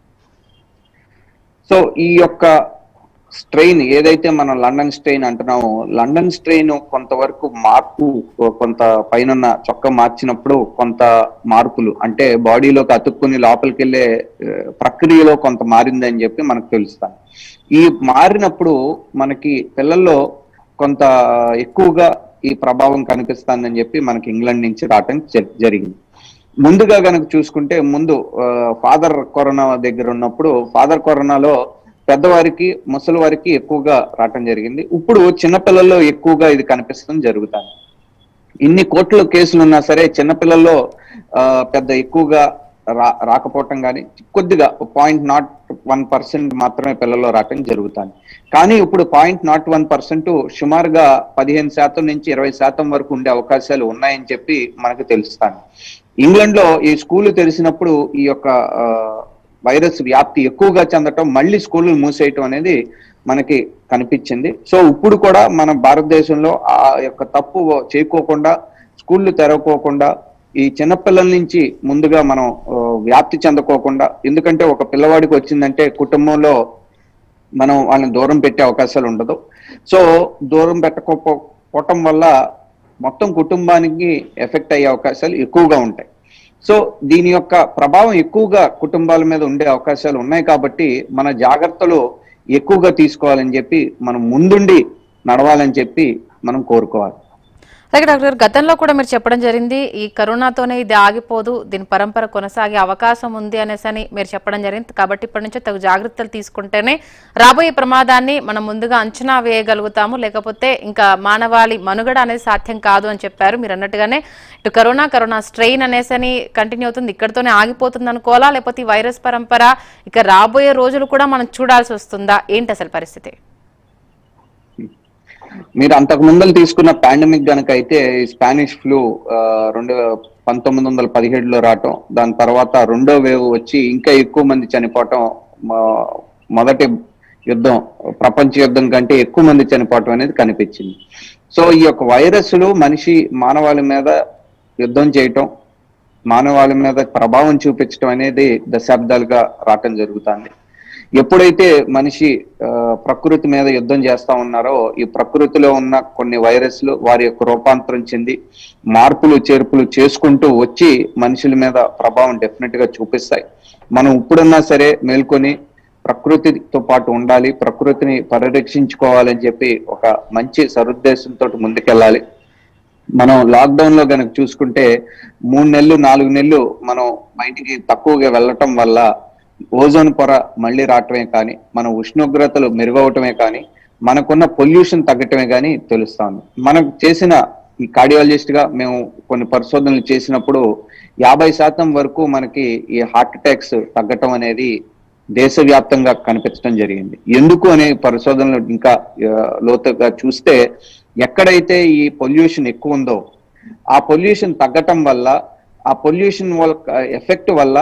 సో ఈ యొక్క స్ట్రెయిన్ ఏదైతే మనం లండన్ స్ట్రెయిన్ అంటున్నామో లండన్ స్ట్రెయిన్ కొంతవరకు మార్పు కొంత పైన చొక్క మార్చినప్పుడు కొంత మార్పులు అంటే బాడీలోకి అతుక్కుని లోపలికి వెళ్ళే ఆ, ప్రక్రియలో కొంత మారిందని చెప్పి మనకు తెలుస్తాను ఈ మారినప్పుడు మనకి పిల్లల్లో కొంత ఎక్కువగా ఈ ప్రభావం కనిపిస్తుందని చెప్పి మనకి ఇంగ్లాండ్ నుంచి రావటం జ- జరిగింది ముందుగా కనుక చూసుకుంటే ముందు ఫాదర్ కరోనా దగ్గర ఉన్నప్పుడు ఫాదర్ కరోనాలో పెద్దవారికి ముసలి వారికి ఎక్కువగా రావటం జరిగింది ఇప్పుడు చిన్నపిల్లల్లో ఎక్కువగా ఇది కనిపిస్తుంది జరుగుతుంది ఇన్ని కోట్ల కేసులు ఉన్నా సరే చిన్నపిల్లల్లో ఆ, పెద్ద ఎక్కువగా రా రాకపోవటం కానీ కొద్దిగా పాయింట్ నాట్ వన్ పర్సెంట్ మాత్రమే పిల్లల్లో రావటం జరుగుతుంది కానీ ఇప్పుడు పాయింట్ నాట్ వన్ పర్సెంట్ సుమారుగా పదిహేను శాతం నుంచి ఇరవై శాతం వరకు ఉండే అవకాశాలు ఉన్నాయని చెప్పి మనకు తెలుస్తాను ఇంగ్లాండ్ లో ఈ స్కూల్ తెరిచినప్పుడు ఈ యొక్క ఆ, వైరస్ వ్యాప్తి ఎక్కువగా చెందటం మళ్ళీ స్కూళ్ళు మూసేయటం అనేది మనకి కనిపించింది సో ఇప్పుడు కూడా మన భారతదేశంలో ఆ యొక్క తప్పు చేయకోకుండా స్కూళ్ళు తెరవకోకుండా ఈ చిన్నపిల్లల నుంచి ముందుగా మనం ఆ, వ్యాప్తి చెందకోకుండా ఎందుకంటే ఒక పిల్లవాడికి వచ్చిందంటే కుటుంబంలో మనం వాళ్ళని దూరం పెట్టే అవకాశాలు ఉండదు సో దూరం పెట్టకపోవటం వల్ల మొత్తం కుటుంబానికి ఎఫెక్ట్ అయ్యే అవకాశాలు ఎక్కువగా ఉంటాయి సో దీని యొక్క ప్రభావం ఎక్కువగా కుటుంబాల మీద ఉండే అవకాశాలు ఉన్నాయి కాబట్టి మన జాగ్రత్తలు ఎక్కువగా తీసుకోవాలని చెప్పి మనం ముందుండి నడవాలని చెప్పి మనం కోరుకోవాలి అలాగే డాక్టర్ గతంలో కూడా మీరు చెప్పడం జరిగింది ఈ కరోనాతోనే ఇది ఆగిపోదు దీని పరంపర కొనసాగే అవకాశం ఉంది అనేసి అని మీరు చెప్పడం జరిగింది కాబట్టి ఇప్పటి నుంచే తగు జాగ్రత్తలు తీసుకుంటేనే రాబోయే ప్రమాదాన్ని మనం ముందుగా అంచనా వేయగలుగుతాము లేకపోతే ఇంకా మానవాళి మనుగడ అనేది సాధ్యం కాదు అని చెప్పారు మీరు అన్నట్టుగానే ఇటు కరోనా కరోనా స్ట్రెయిన్ అనేసి అని కంటిన్యూ అవుతుంది ఇక్కడితోనే ఆగిపోతుంది అనుకోవాలా లేకపోతే ఈ వైరస్ పరంపర ఇక రాబోయే రోజులు కూడా మనం చూడాల్సి వస్తుందా ఏంటి అసలు పరిస్థితి మీరు అంతకు ముందలు తీసుకున్న పాండమిక్ గనక అయితే ఈ స్పానిష్ ఫ్లూ ఆ, రెండు వే- పంతొమ్మిది వందల పదిహేడులో రావటం దాని తర్వాత రెండో వేవ్ వచ్చి ఇంకా ఎక్కువ మంది చనిపోవటం మా- మొదటి యుద్ధం ప్రపంచ యుద్ధం కంటే ఎక్కువ మంది చనిపోవటం అనేది కనిపించింది సో ఈ యొక్క వైరస్లు మనిషి మానవాళి మీద యుద్ధం చేయటం మానవాళి మీద ప్రభావం చూపించడం అనేది దశాబ్దాలుగా రావటం జరుగుతుంది ఎప్పుడైతే మనిషి ఆ, ప్రకృతి మీద యుద్ధం చేస్తా ఉన్నారో ఈ ప్రకృతిలో ఉన్న కొన్ని వైరస్లు వారి యొక్క రూపాంతరం చెంది మార్పులు చేర్పులు చేసుకుంటూ వచ్చి మనుషుల మీద ప్రభావం డెఫినెట్ గా చూపిస్తాయి మనం ఇప్పుడున్నా సరే మేల్కొని ప్రకృతితో పాటు ఉండాలి ప్రకృతిని పరిరక్షించుకోవాలని చెప్పి ఒక మంచి సదుద్దేశంతో ముందుకెళ్ళాలి మనం లాక్డౌన్ లో కనుక చూసుకుంటే మూడు నెలలు నాలుగు నెలలు మనం బయటికి తక్కువగా వెళ్ళటం వల్ల ఓజోన్ పొర మళ్ళీ రావటమే కానీ మన ఉష్ణోగ్రతలు మెరుగవటమే కానీ మనకున్న పొల్యూషన్ తగ్గటమే కానీ తెలుస్తాను మనం చేసిన ఈ కార్డియాలజిస్ట్ గా మేము కొన్ని పరిశోధనలు చేసినప్పుడు యాభై శాతం వరకు మనకి ఈ హార్ట్ అటాక్స్ తగ్గటం అనేది దేశవ్యాప్తంగా కనిపించడం జరిగింది ఎందుకు అనే పరిశోధనలు ఇంకా ఆ, లోతుగా చూస్తే ఎక్కడైతే ఈ పొల్యూషన్ ఎక్కువ ఉందో ఆ పొల్యూషన్ తగ్గటం వల్ల ఆ పొల్యూషన్ వల్ల ఎఫెక్ట్ వల్ల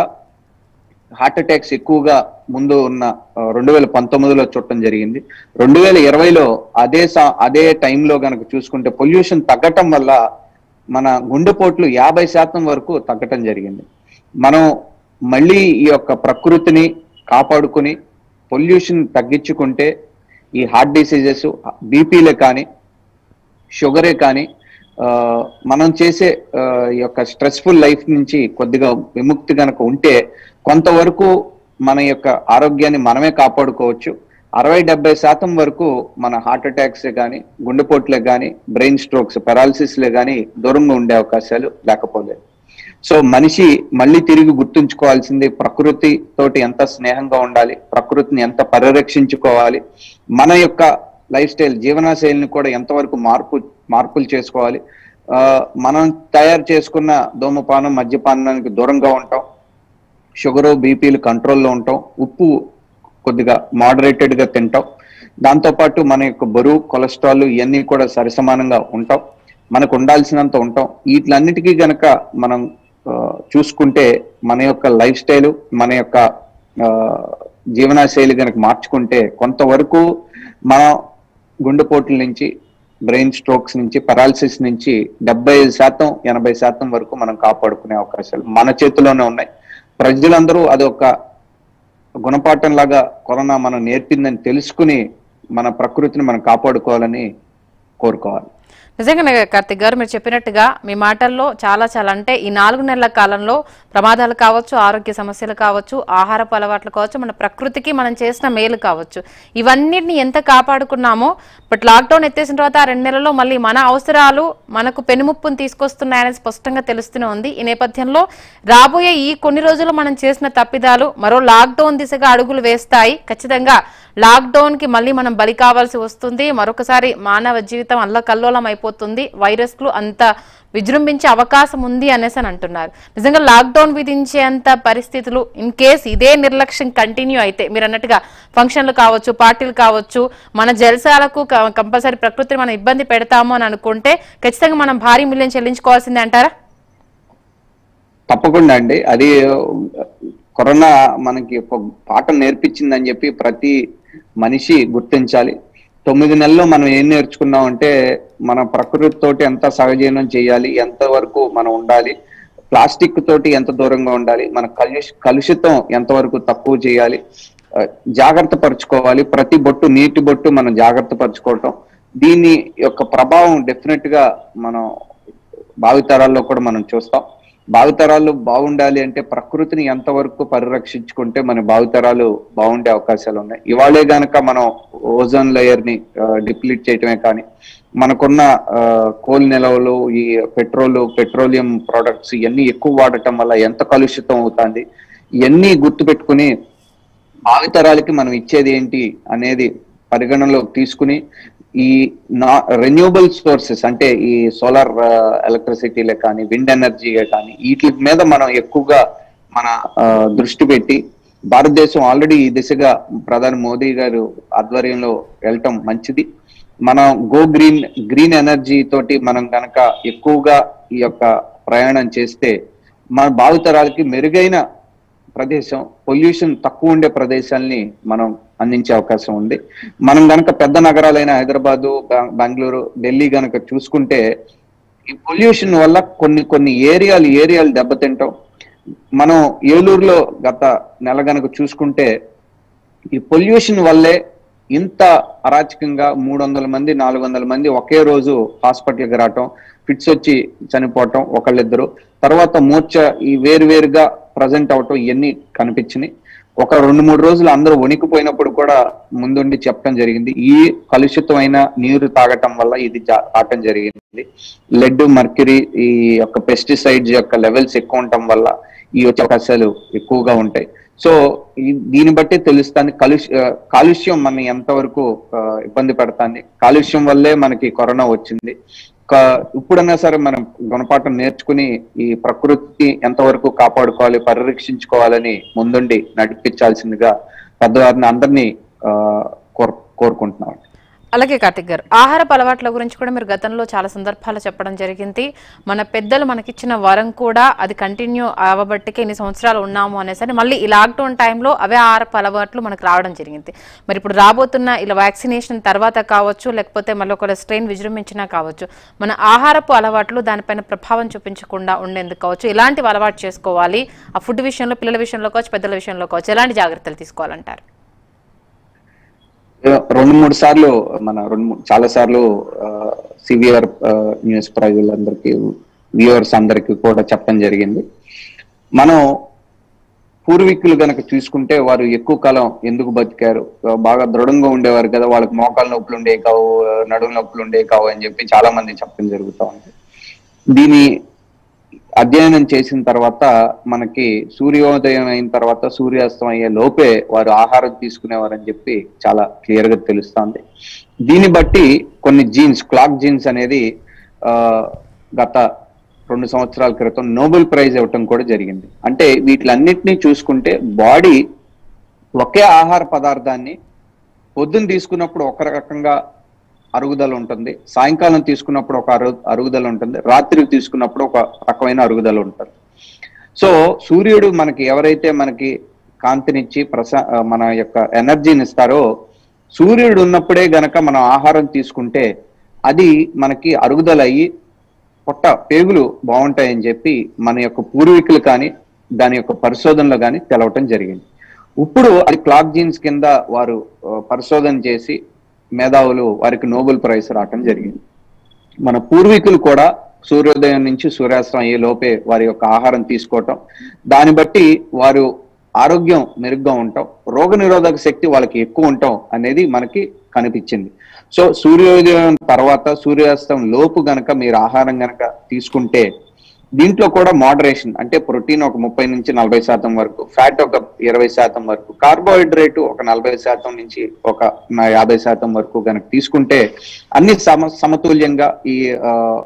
హార్ట్ అటాక్స్ ఎక్కువగా ముందు ఉన్న రెండు వేల పంతొమ్మిదిలో చూడటం జరిగింది రెండు వేల ఇరవైలో అదే సా- అదే టైంలో గనక చూసుకుంటే పొల్యూషన్ తగ్గటం వల్ల మన గుండెపోట్లు యాభై శాతం వరకు తగ్గటం జరిగింది మనం మళ్ళీ ఈ యొక్క ప్రకృతిని కాపాడుకుని పొల్యూషన్ తగ్గించుకుంటే ఈ హార్ట్ డిసీజెస్ బీపీలే కానీ షుగరే కానీ ఆ, మనం చేసే ఆ, ఈ యొక్క స్ట్రెస్ఫుల్ లైఫ్ నుంచి కొద్దిగా విముక్తి కనుక ఉంటే కొంతవరకు మన యొక్క ఆరోగ్యాన్ని మనమే కాపాడుకోవచ్చు అరవై డెబ్బై శాతం వరకు మన హార్ట్ అటాక్స్ కానీ గుండెపోట్లే కానీ బ్రెయిన్ స్ట్రోక్స్ పెరాలసిస్లే కానీ దూరంగా ఉండే అవకాశాలు లేకపోలేదు సో మనిషి మళ్ళీ తిరిగి గుర్తుంచుకోవాల్సింది ప్రకృతి తోటి ఎంత స్నేహంగా ఉండాలి ప్రకృతిని ఎంత పరిరక్షించుకోవాలి మన యొక్క లైఫ్ స్టైల్ జీవన శైలిని కూడా ఎంతవరకు మార్పు మార్పులు చేసుకోవాలి ఆ, మనం తయారు చేసుకున్న ధూమపానం మద్యపానానికి దూరంగా ఉంటాం షుగరు బీపీలు కంట్రోల్లో ఉంటాం ఉప్పు కొద్దిగా మోడరేటెడ్ గా తింటాం దాంతోపాటు మన యొక్క బరువు కొలెస్ట్రాల్ ఇవన్నీ కూడా సరిసమానంగా ఉంటాం మనకు ఉండాల్సినంత ఉంటాం వీటిలన్నిటికీ గనక మనం ఆ, చూసుకుంటే మన యొక్క లైఫ్ స్టైల్ మన యొక్క ఆ, జీవన శైలి గనక మార్చుకుంటే కొంతవరకు మన గుండెపోట్ల నుంచి బ్రెయిన్ స్ట్రోక్స్ నుంచి పెరాలసిస్ నుంచి డెబ్బై ఐదు శాతం ఎనభై శాతం వరకు మనం కాపాడుకునే అవకాశాలు మన చేతిలోనే ఉన్నాయి ప్రజలందరూ అదొక గుణపాఠం లాగా కరోనా మనం నేర్పిందని తెలుసుకుని మన ప్రకృతిని మనం కాపాడుకోవాలని కోరుకోవాలి నిజంగానే కార్తిక్ గారు మీరు చెప్పినట్టుగా మీ మాటల్లో చాలా చాలా అంటే ఈ నాలుగు నెలల కాలంలో ప్రమాదాలు కావచ్చు ఆరోగ్య సమస్యలు కావచ్చు ఆహారపు అలవాట్లు కావచ్చు మన ప్రకృతికి మనం చేసిన మేలు కావచ్చు ఇవన్నిటిని ఎంత కాపాడుకున్నామో బట్ లాక్డౌన్ ఎత్తేసిన తర్వాత ఆ రెండు నెలల్లో మళ్ళీ మన అవసరాలు మనకు పెనుముప్పును తీసుకొస్తున్నాయని స్పష్టంగా తెలుస్తూనే ఉంది ఈ నేపథ్యంలో రాబోయే ఈ కొన్ని రోజులు మనం చేసిన తప్పిదాలు మరో లాక్డౌన్ దిశగా అడుగులు వేస్తాయి ఖచ్చితంగా లాక్డౌన్ కి మళ్ళీ మనం బలి కావాల్సి వస్తుంది మరొకసారి మానవ జీవితం అల్లకల్లోలం అయిపోతుంది వైరస్లు అంత విజృంభించే అవకాశం ఉంది అనేసి అని అంటున్నారు నిజంగా లాక్డౌన్ విధించేంత పరిస్థితులు ఇన్ కేస్ ఇదే నిర్లక్ష్యం కంటిన్యూ అయితే మీరు అన్నట్టుగా ఫంక్షన్లు కావచ్చు పార్టీలు కావచ్చు మన జలసాలకు కంపల్సరీ ప్రకృతిని మనం ఇబ్బంది పెడతాము అని అనుకుంటే ఖచ్చితంగా మనం భారీ మూల్యం చెల్లించుకోవాల్సిందే అంటారా తప్పకుండా అండి అది కరోనా మనకి ఒక పాఠం నేర్పించిందని చెప్పి ప్రతి మనిషి గుర్తించాలి తొమ్మిది నెలల్లో మనం ఏం నేర్చుకున్నాం అంటే మన ప్రకృతి తోటి ఎంత సహజీవనం చేయాలి ఎంత వరకు మనం ఉండాలి ప్లాస్టిక్ తోటి ఎంత దూరంగా ఉండాలి మన కలుష్ కలుషితం ఎంతవరకు తక్కువ చేయాలి ఆ, జాగ్రత్త పరుచుకోవాలి ప్రతి బొట్టు నీటి బొట్టు మనం జాగ్రత్త పరుచుకోవటం దీని యొక్క ప్రభావం డెఫినెట్ గా మనం భావితరాల్లో కూడా మనం చూస్తాం భావితరాలు బాగుండాలి అంటే ప్రకృతిని ఎంతవరకు పరిరక్షించుకుంటే మన భావితరాలు బాగుండే అవకాశాలు ఉన్నాయి ఇవాళే గనక మనం ఓజోన్ లేయర్ ని డిప్లీట్ చేయటమే కానీ మనకున్న ఆ, కోల్ నిల్వలు ఈ పెట్రోల్ పెట్రోలియం ప్రొడక్ట్స్ ఇవన్నీ ఎక్కువ వాడటం వల్ల ఎంత కలుషితం అవుతుంది ఇవన్నీ గుర్తుపెట్టుకుని భావితరాలకి మనం ఇచ్చేది ఏంటి అనేది పరిగణనలోకి తీసుకుని ఈ నా రెన్యూబుల్ సోర్సెస్ అంటే ఈ సోలార్ ఎలక్ట్రిసిటీలే కానీ విండ్ ఎనర్జీయే కానీ వీటి మీద మనం ఎక్కువగా మన ఆ, దృష్టి పెట్టి భారతదేశం ఆల్రెడీ ఈ దిశగా ప్రధాని మోదీ గారు ఆధ్వర్యంలో వెళ్ళటం మంచిది మనం గో గ్రీన్ గ్రీన్ ఎనర్జీ తోటి మనం కనుక ఎక్కువగా ఈ యొక్క ప్రయాణం చేస్తే మన భావితరాలకి మెరుగైన ప్రదేశం పొల్యూషన్ తక్కువ ఉండే ప్రదేశాల్ని మనం అందించే అవకాశం ఉంది మనం గనక పెద్ద నగరాలైన హైదరాబాదు బె- బెంగళూరు ఢిల్లీ గనక చూసుకుంటే ఈ పొల్యూషన్ వల్ల కొన్ని కొన్ని ఏరియాలు ఏరియాలు దెబ్బతింటాం మనం ఏలూరులో గత నెల గనక చూసుకుంటే ఈ పొల్యూషన్ వల్లే ఇంత అరాచకంగా మూడు వందల మంది నాలుగు వందల మంది ఒకే రోజు హాస్పిటల్కి రావటం ఫిట్స్ వచ్చి చనిపోవటం ఒకళ్ళిద్దరు తర్వాత మూర్ఛ ఈ వేరువేరుగా ప్రజెంట్ అవటం ఇవన్నీ కనిపించినాయి ఒక రెండు మూడు రోజులు అందరూ వణికిపోయినప్పుడు కూడా ముందుండి చెప్పడం జరిగింది ఈ కలుషితమైన నీరు తాగటం వల్ల ఇది జా- రావటం జరిగింది లెడ్ మర్క్యూరీ ఈ యొక్క పెస్టిసైడ్స్ యొక్క లెవెల్స్ ఎక్కువ ఉండటం వల్ల ఈ వచ్చే అవకాశాలు ఎక్కువగా ఉంటాయి సో ఈ- దీన్ని బట్టి తెలుస్తుంది కలుష్ ఆ, కాలుష్యం మన ఎంతవరకు ఆ, ఇబ్బంది పెడతాంది కాలుష్యం వల్లే మనకి కరోనా వచ్చింది క- ఇప్పుడన్నా సరే మనం గుణపాఠం నేర్చుకుని ఈ ప్రకృతి ఎంతవరకు కాపాడుకోవాలి పరిరక్షించుకోవాలని ముందుండి నడిపించాల్సిందిగా పెద్దవారిని అందరినీ ఆ, కోర్ కోరుకుంటున్నాం అలాగే కార్తిక్ గారు ఆహారపు అలవాట్ల గురించి కూడా మీరు గతంలో చాలా సందర్భాలు చెప్పడం జరిగింది మన పెద్దలు మనకిచ్చిన వరం కూడా అది కంటిన్యూ అవ్వబట్టికే ఇన్ని సంవత్సరాలు ఉన్నాము అనేసరి మళ్ళీ ఈ లాక్డౌన్ టైంలో అవే ఆహారపు అలవాట్లు మనకు రావడం జరిగింది మరి ఇప్పుడు రాబోతున్న ఇలా వ్యాక్సినేషన్ తర్వాత కావచ్చు లేకపోతే మళ్ళీ ఒక స్ట్రెయిన్ విజృంభించినా కావచ్చు మన ఆహారపు అలవాట్లు దానిపైన ప్రభావం చూపించకుండా ఉండేందుకు కావచ్చు ఎలాంటివి అలవాటు చేసుకోవాలి ఆ ఫుడ్ విషయంలో పిల్లల విషయంలో కావచ్చు పెద్దల విషయంలో కావచ్చు ఎలాంటి జాగ్రత్తలు తీసుకోవాలంటారు రెండు మూడు సార్లు మన రెండు మూడు చాలా సార్లు సివిఆర్ న్యూస్ ప్రజలందరికీ వ్యూవర్స్ అందరికీ కూడా చెప్పడం జరిగింది మనం పూర్వీకులు గనక చూసుకుంటే వారు ఎక్కువ కాలం ఎందుకు బతికారు ఆ, బాగా దృఢంగా ఉండేవారు కదా వాళ్ళకి మోకాలు నొప్పులు ఉండే కావు ఆ, నడుము నొప్పులు ఉండే కావు అని చెప్పి చాలా మంది చెప్పడం జరుగుతూ ఉంది దీని అధ్యయనం చేసిన తర్వాత మనకి సూర్యోదయం అయిన తర్వాత సూర్యాస్తం అయ్యే లోపే వారు ఆహారం తీసుకునేవారని చెప్పి చాలా క్లియర్ గా తెలుస్తుంది దీన్ని బట్టి కొన్ని జీన్స్ క్లాక్ జీన్స్ అనేది ఆ, గత రెండు సంవత్సరాల క్రితం నోబెల్ ప్రైజ్ ఇవ్వటం కూడా జరిగింది అంటే వీటిలన్నిటినీ చూసుకుంటే బాడీ ఒకే ఆహార పదార్థాన్ని పొద్దున్న తీసుకున్నప్పుడు ఒక రకంగా అరుగుదల ఉంటుంది సాయంకాలం తీసుకున్నప్పుడు ఒక అరు అరుగుదల ఉంటుంది రాత్రి తీసుకున్నప్పుడు ఒక రకమైన అరుగుదల ఉంటుంది సో సూర్యుడు మనకి ఎవరైతే మనకి కాంతినిచ్చి ప్రసా ఆ, మన యొక్క ఎనర్జీని ఇస్తారో సూర్యుడు ఉన్నప్పుడే గనక మనం ఆహారం తీసుకుంటే అది మనకి అరుగుదల అయ్యి పొట్ట పేగులు బాగుంటాయని చెప్పి మన యొక్క పూర్వీకులు కానీ దాని యొక్క పరిశోధనలో కానీ తెలవటం జరిగింది ఇప్పుడు అది క్లాక్ జీన్స్ కింద వారు ఆ, పరిశోధన చేసి మేధావులు వారికి నోబెల్ ప్రైజ్ రావటం జరిగింది మన పూర్వీకులు కూడా సూర్యోదయం నుంచి సూర్యాస్తం అయ్యే లోపే వారి యొక్క ఆహారం తీసుకోవటం దాన్ని బట్టి వారు ఆరోగ్యం మెరుగ్గా ఉండటం రోగ నిరోధక శక్తి వాళ్ళకి ఎక్కువ ఉండటం అనేది మనకి కనిపించింది సో సూర్యోదయం తర్వాత సూర్యాస్తం లోపు గనక మీరు ఆహారం గనక తీసుకుంటే దీంట్లో కూడా మోడరేషన్ అంటే ప్రోటీన్ ఒక ముప్పై నుంచి నలభై శాతం వరకు ఫ్యాట్ ఒక ఇరవై శాతం వరకు కార్బోహైడ్రేట్ ఒక నలభై శాతం నుంచి ఒక నా యాభై శాతం వరకు గనక తీసుకుంటే అన్ని సమ సమతుల్యంగా ఈ ఆ,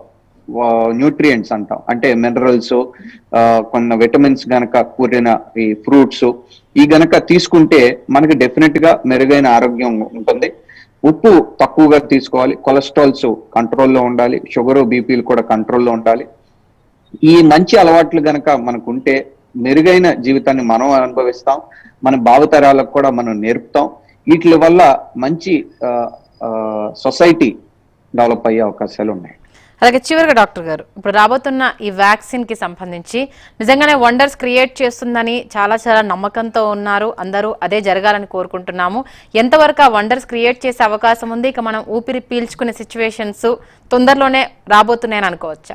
న్యూట్రియంట్స్ అంటాం అంటే మినరల్స్ కొన్ని విటమిన్స్ గనక కూడిన ఈ ఫ్రూట్స్ ఈ గనక తీసుకుంటే మనకి డెఫినెట్ గా మెరుగైన ఆరోగ్యం ఉంటుంది ఉప్పు తక్కువగా తీసుకోవాలి కొలెస్ట్రాల్స్ కంట్రోల్లో ఉండాలి షుగర్ బీపీలు కూడా కంట్రోల్లో ఉండాలి ఈ మంచి అలవాట్లు గనక మనకు ఉంటే మెరుగైన జీవితాన్ని మనం అనుభవిస్తాం మన భావితరాలకు కూడా మనం నేర్పుతాం వీటి వల్ల మంచి సొసైటీ డెవలప్ అయ్యే అవకాశాలు ఉన్నాయి అలాగే చివరిగా డాక్టర్ గారు ఇప్పుడు రాబోతున్న ఈ వ్యాక్సిన్ కి సంబంధించి నిజంగానే వండర్స్ క్రియేట్ చేస్తుందని చాలా చాలా నమ్మకంతో ఉన్నారు అందరూ అదే జరగాలని కోరుకుంటున్నాము ఎంతవరకు ఆ వండర్స్ క్రియేట్ చేసే అవకాశం ఉంది ఇక మనం ఊపిరి పీల్చుకునే సిచ్యువేషన్స్ తొందరలోనే రాబోతున్నాయని అనుకోవచ్చా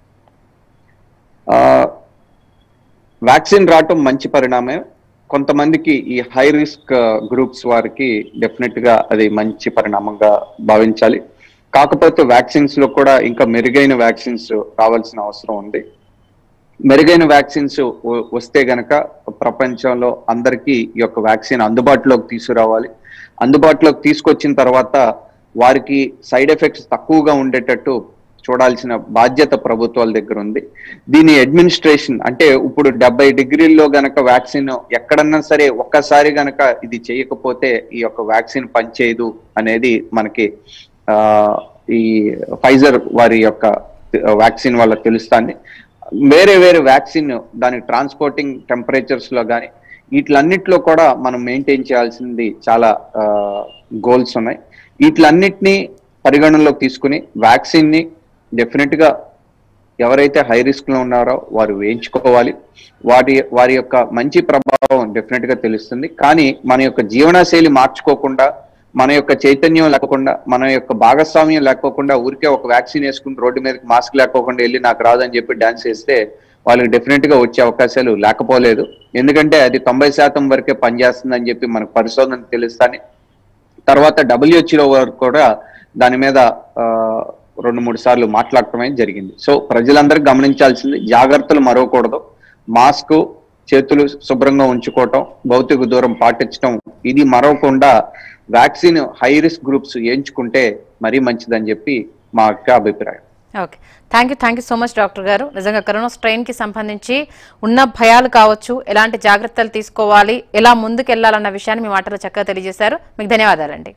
వ్యాక్సిన్ రావటం మంచి పరిణామే కొంతమందికి ఈ హై రిస్క్ గ్రూప్స్ వారికి డెఫినెట్ గా అది మంచి పరిణామంగా భావించాలి కాకపోతే వ్యాక్సిన్స్ లో కూడా ఇంకా మెరుగైన వ్యాక్సిన్స్ రావాల్సిన అవసరం ఉంది మెరుగైన వ్యాక్సిన్స్ వస్తే గనక ప్రపంచంలో అందరికీ ఈ యొక్క వ్యాక్సిన్ అందుబాటులోకి తీసుకురావాలి అందుబాటులోకి తీసుకొచ్చిన తర్వాత వారికి సైడ్ ఎఫెక్ట్స్ తక్కువగా ఉండేటట్టు చూడాల్సిన బాధ్యత ప్రభుత్వాల దగ్గర ఉంది దీని అడ్మినిస్ట్రేషన్ అంటే ఇప్పుడు డెబ్బై డిగ్రీల్లో గనక వ్యాక్సిన్ ఎక్కడన్నా సరే ఒక్కసారి గనక ఇది చేయకపోతే ఈ యొక్క వ్యాక్సిన్ పనిచేయదు అనేది మనకి ఆ, ఈ ఫైజర్ వారి యొక్క వ్యాక్సిన్ వల్ల తెలుస్తాంది వేరే వేరే వ్యాక్సిన్ దాని ట్రాన్స్పోర్టింగ్ టెంపరేచర్స్ లో కానీ వీటిలన్నిటిలో కూడా మనం మెయింటైన్ చేయాల్సింది చాలా గోల్స్ ఉన్నాయి వీటిలన్నిటినీ పరిగణనలోకి తీసుకుని వ్యాక్సిన్ ని డెఫినెట్ గా ఎవరైతే హై రిస్క్ లో ఉన్నారో వారు వేయించుకోవాలి వారి వారి యొక్క మంచి ప్రభావం డెఫినెట్ గా తెలుస్తుంది కానీ మన యొక్క జీవనశైలి మార్చుకోకుండా మన యొక్క చైతన్యం లేకుండా మన యొక్క భాగస్వామ్యం లేకోకుండా ఊరికే ఒక వ్యాక్సిన్ వేసుకుని రోడ్డు మీదకి మాస్క్ లేకోకుండా వెళ్ళి నాకు రాదని చెప్పి డాన్స్ వేస్తే వాళ్ళకి డెఫినెట్ గా వచ్చే అవకాశాలు లేకపోలేదు ఎందుకంటే అది తొంభై శాతం వరకే పనిచేస్తుందని చెప్పి మనకు పరిశోధన తెలుస్తాని తర్వాత డబ్ల్యూహెచ్ఓ వారు కూడా దాని మీద ఆ, రెండు మూడు సార్లు మాట్లాడటమే జరిగింది సో ప్రజలందరూ గమనించాల్సింది జాగ్రత్తలు మరవకూడదు మాస్క్ చేతులు శుభ్రంగా ఉంచుకోవటం భౌతిక దూరం పాటించడం ఇది మరవకుండా వ్యాక్సిన్ హై రిస్క్ గ్రూప్స్ ఎంచుకుంటే మరీ మంచిదని చెప్పి మా యొక్క అభిప్రాయం okay thank you thank you so much doctor గారు నిజంగా కరోనా స్ట్రెయిన్ కి సంబంధించి ఉన్న భయాలు కావచ్చు ఎలాంటి జాగ్రత్తలు తీసుకోవాలి ఎలా ముందుకు వెళ్ళాలన్న విషయాన్ని మీ మాటలో చక్కగా తెలియజేశారు మీకు ధన్యవాదాలండి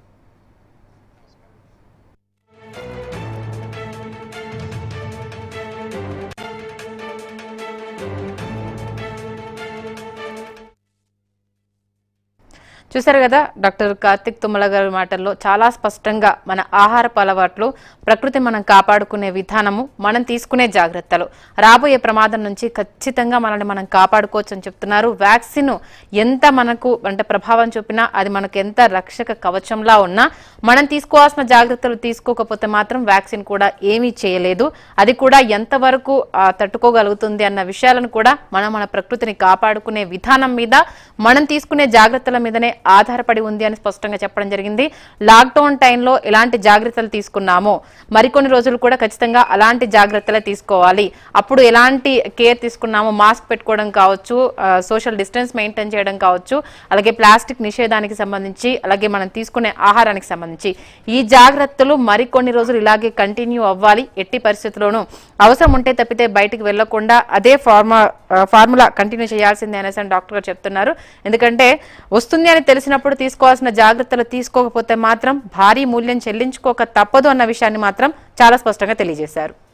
చూశారు కదా డాక్టర్ కార్తిక్ తుమ్మల గారి మాటల్లో చాలా స్పష్టంగా మన ఆహారపు అలవాట్లు ప్రకృతి మనం కాపాడుకునే విధానము మనం తీసుకునే జాగ్రత్తలు రాబోయే ప్రమాదం నుంచి ఖచ్చితంగా మనల్ని మనం కాపాడుకోవచ్చు అని చెప్తున్నారు వ్యాక్సిన్ ఎంత మనకు అంటే ప్రభావం చూపినా అది మనకు ఎంత రక్షక కవచంలా ఉన్నా మనం తీసుకోవాల్సిన జాగ్రత్తలు తీసుకోకపోతే మాత్రం వ్యాక్సిన్ కూడా ఏమీ చేయలేదు అది కూడా ఎంతవరకు ఆ, తట్టుకోగలుగుతుంది అన్న విషయాలను కూడా మనం మన ప్రకృతిని కాపాడుకునే విధానం మీద మనం తీసుకునే జాగ్రత్తల మీదనే ఆధారపడి ఉంది అని స్పష్టంగా చెప్పడం జరిగింది లాక్డౌన్ టైంలో ఎలాంటి జాగ్రత్తలు తీసుకున్నామో మరికొన్ని రోజులు కూడా ఖచ్చితంగా అలాంటి జాగ్రత్తలే తీసుకోవాలి అప్పుడు ఎలాంటి కేర్ తీసుకున్నామో మాస్క్ పెట్టుకోవడం కావచ్చు సోషల్ డిస్టెన్స్ మెయింటైన్ చేయడం కావచ్చు అలాగే ప్లాస్టిక్ నిషేధానికి సంబంధించి అలాగే మనం తీసుకునే ఆహారానికి సంబంధించి ఈ జాగ్రత్తలు మరికొన్ని రోజులు ఇలాగే కంటిన్యూ అవ్వాలి ఎట్టి పరిస్థితుల్లోనూ అవసరం ఉంటే తప్పితే బయటికి వెళ్లకుండా అదే ఫార్మా ఫార్ములా కంటిన్యూ చేయాల్సిందే అనేసి అని డాక్టర్ గారు చెప్తున్నారు ఎందుకంటే వస్తుంది అని తెలిసినప్పుడు తీసుకోవాల్సిన జాగ్రత్తలు తీసుకోకపోతే మాత్రం భారీ మూల్యం చెల్లించుకోక తప్పదు అన్న విషయాన్ని మాత్రం చాలా స్పష్టంగా తెలియజేశారు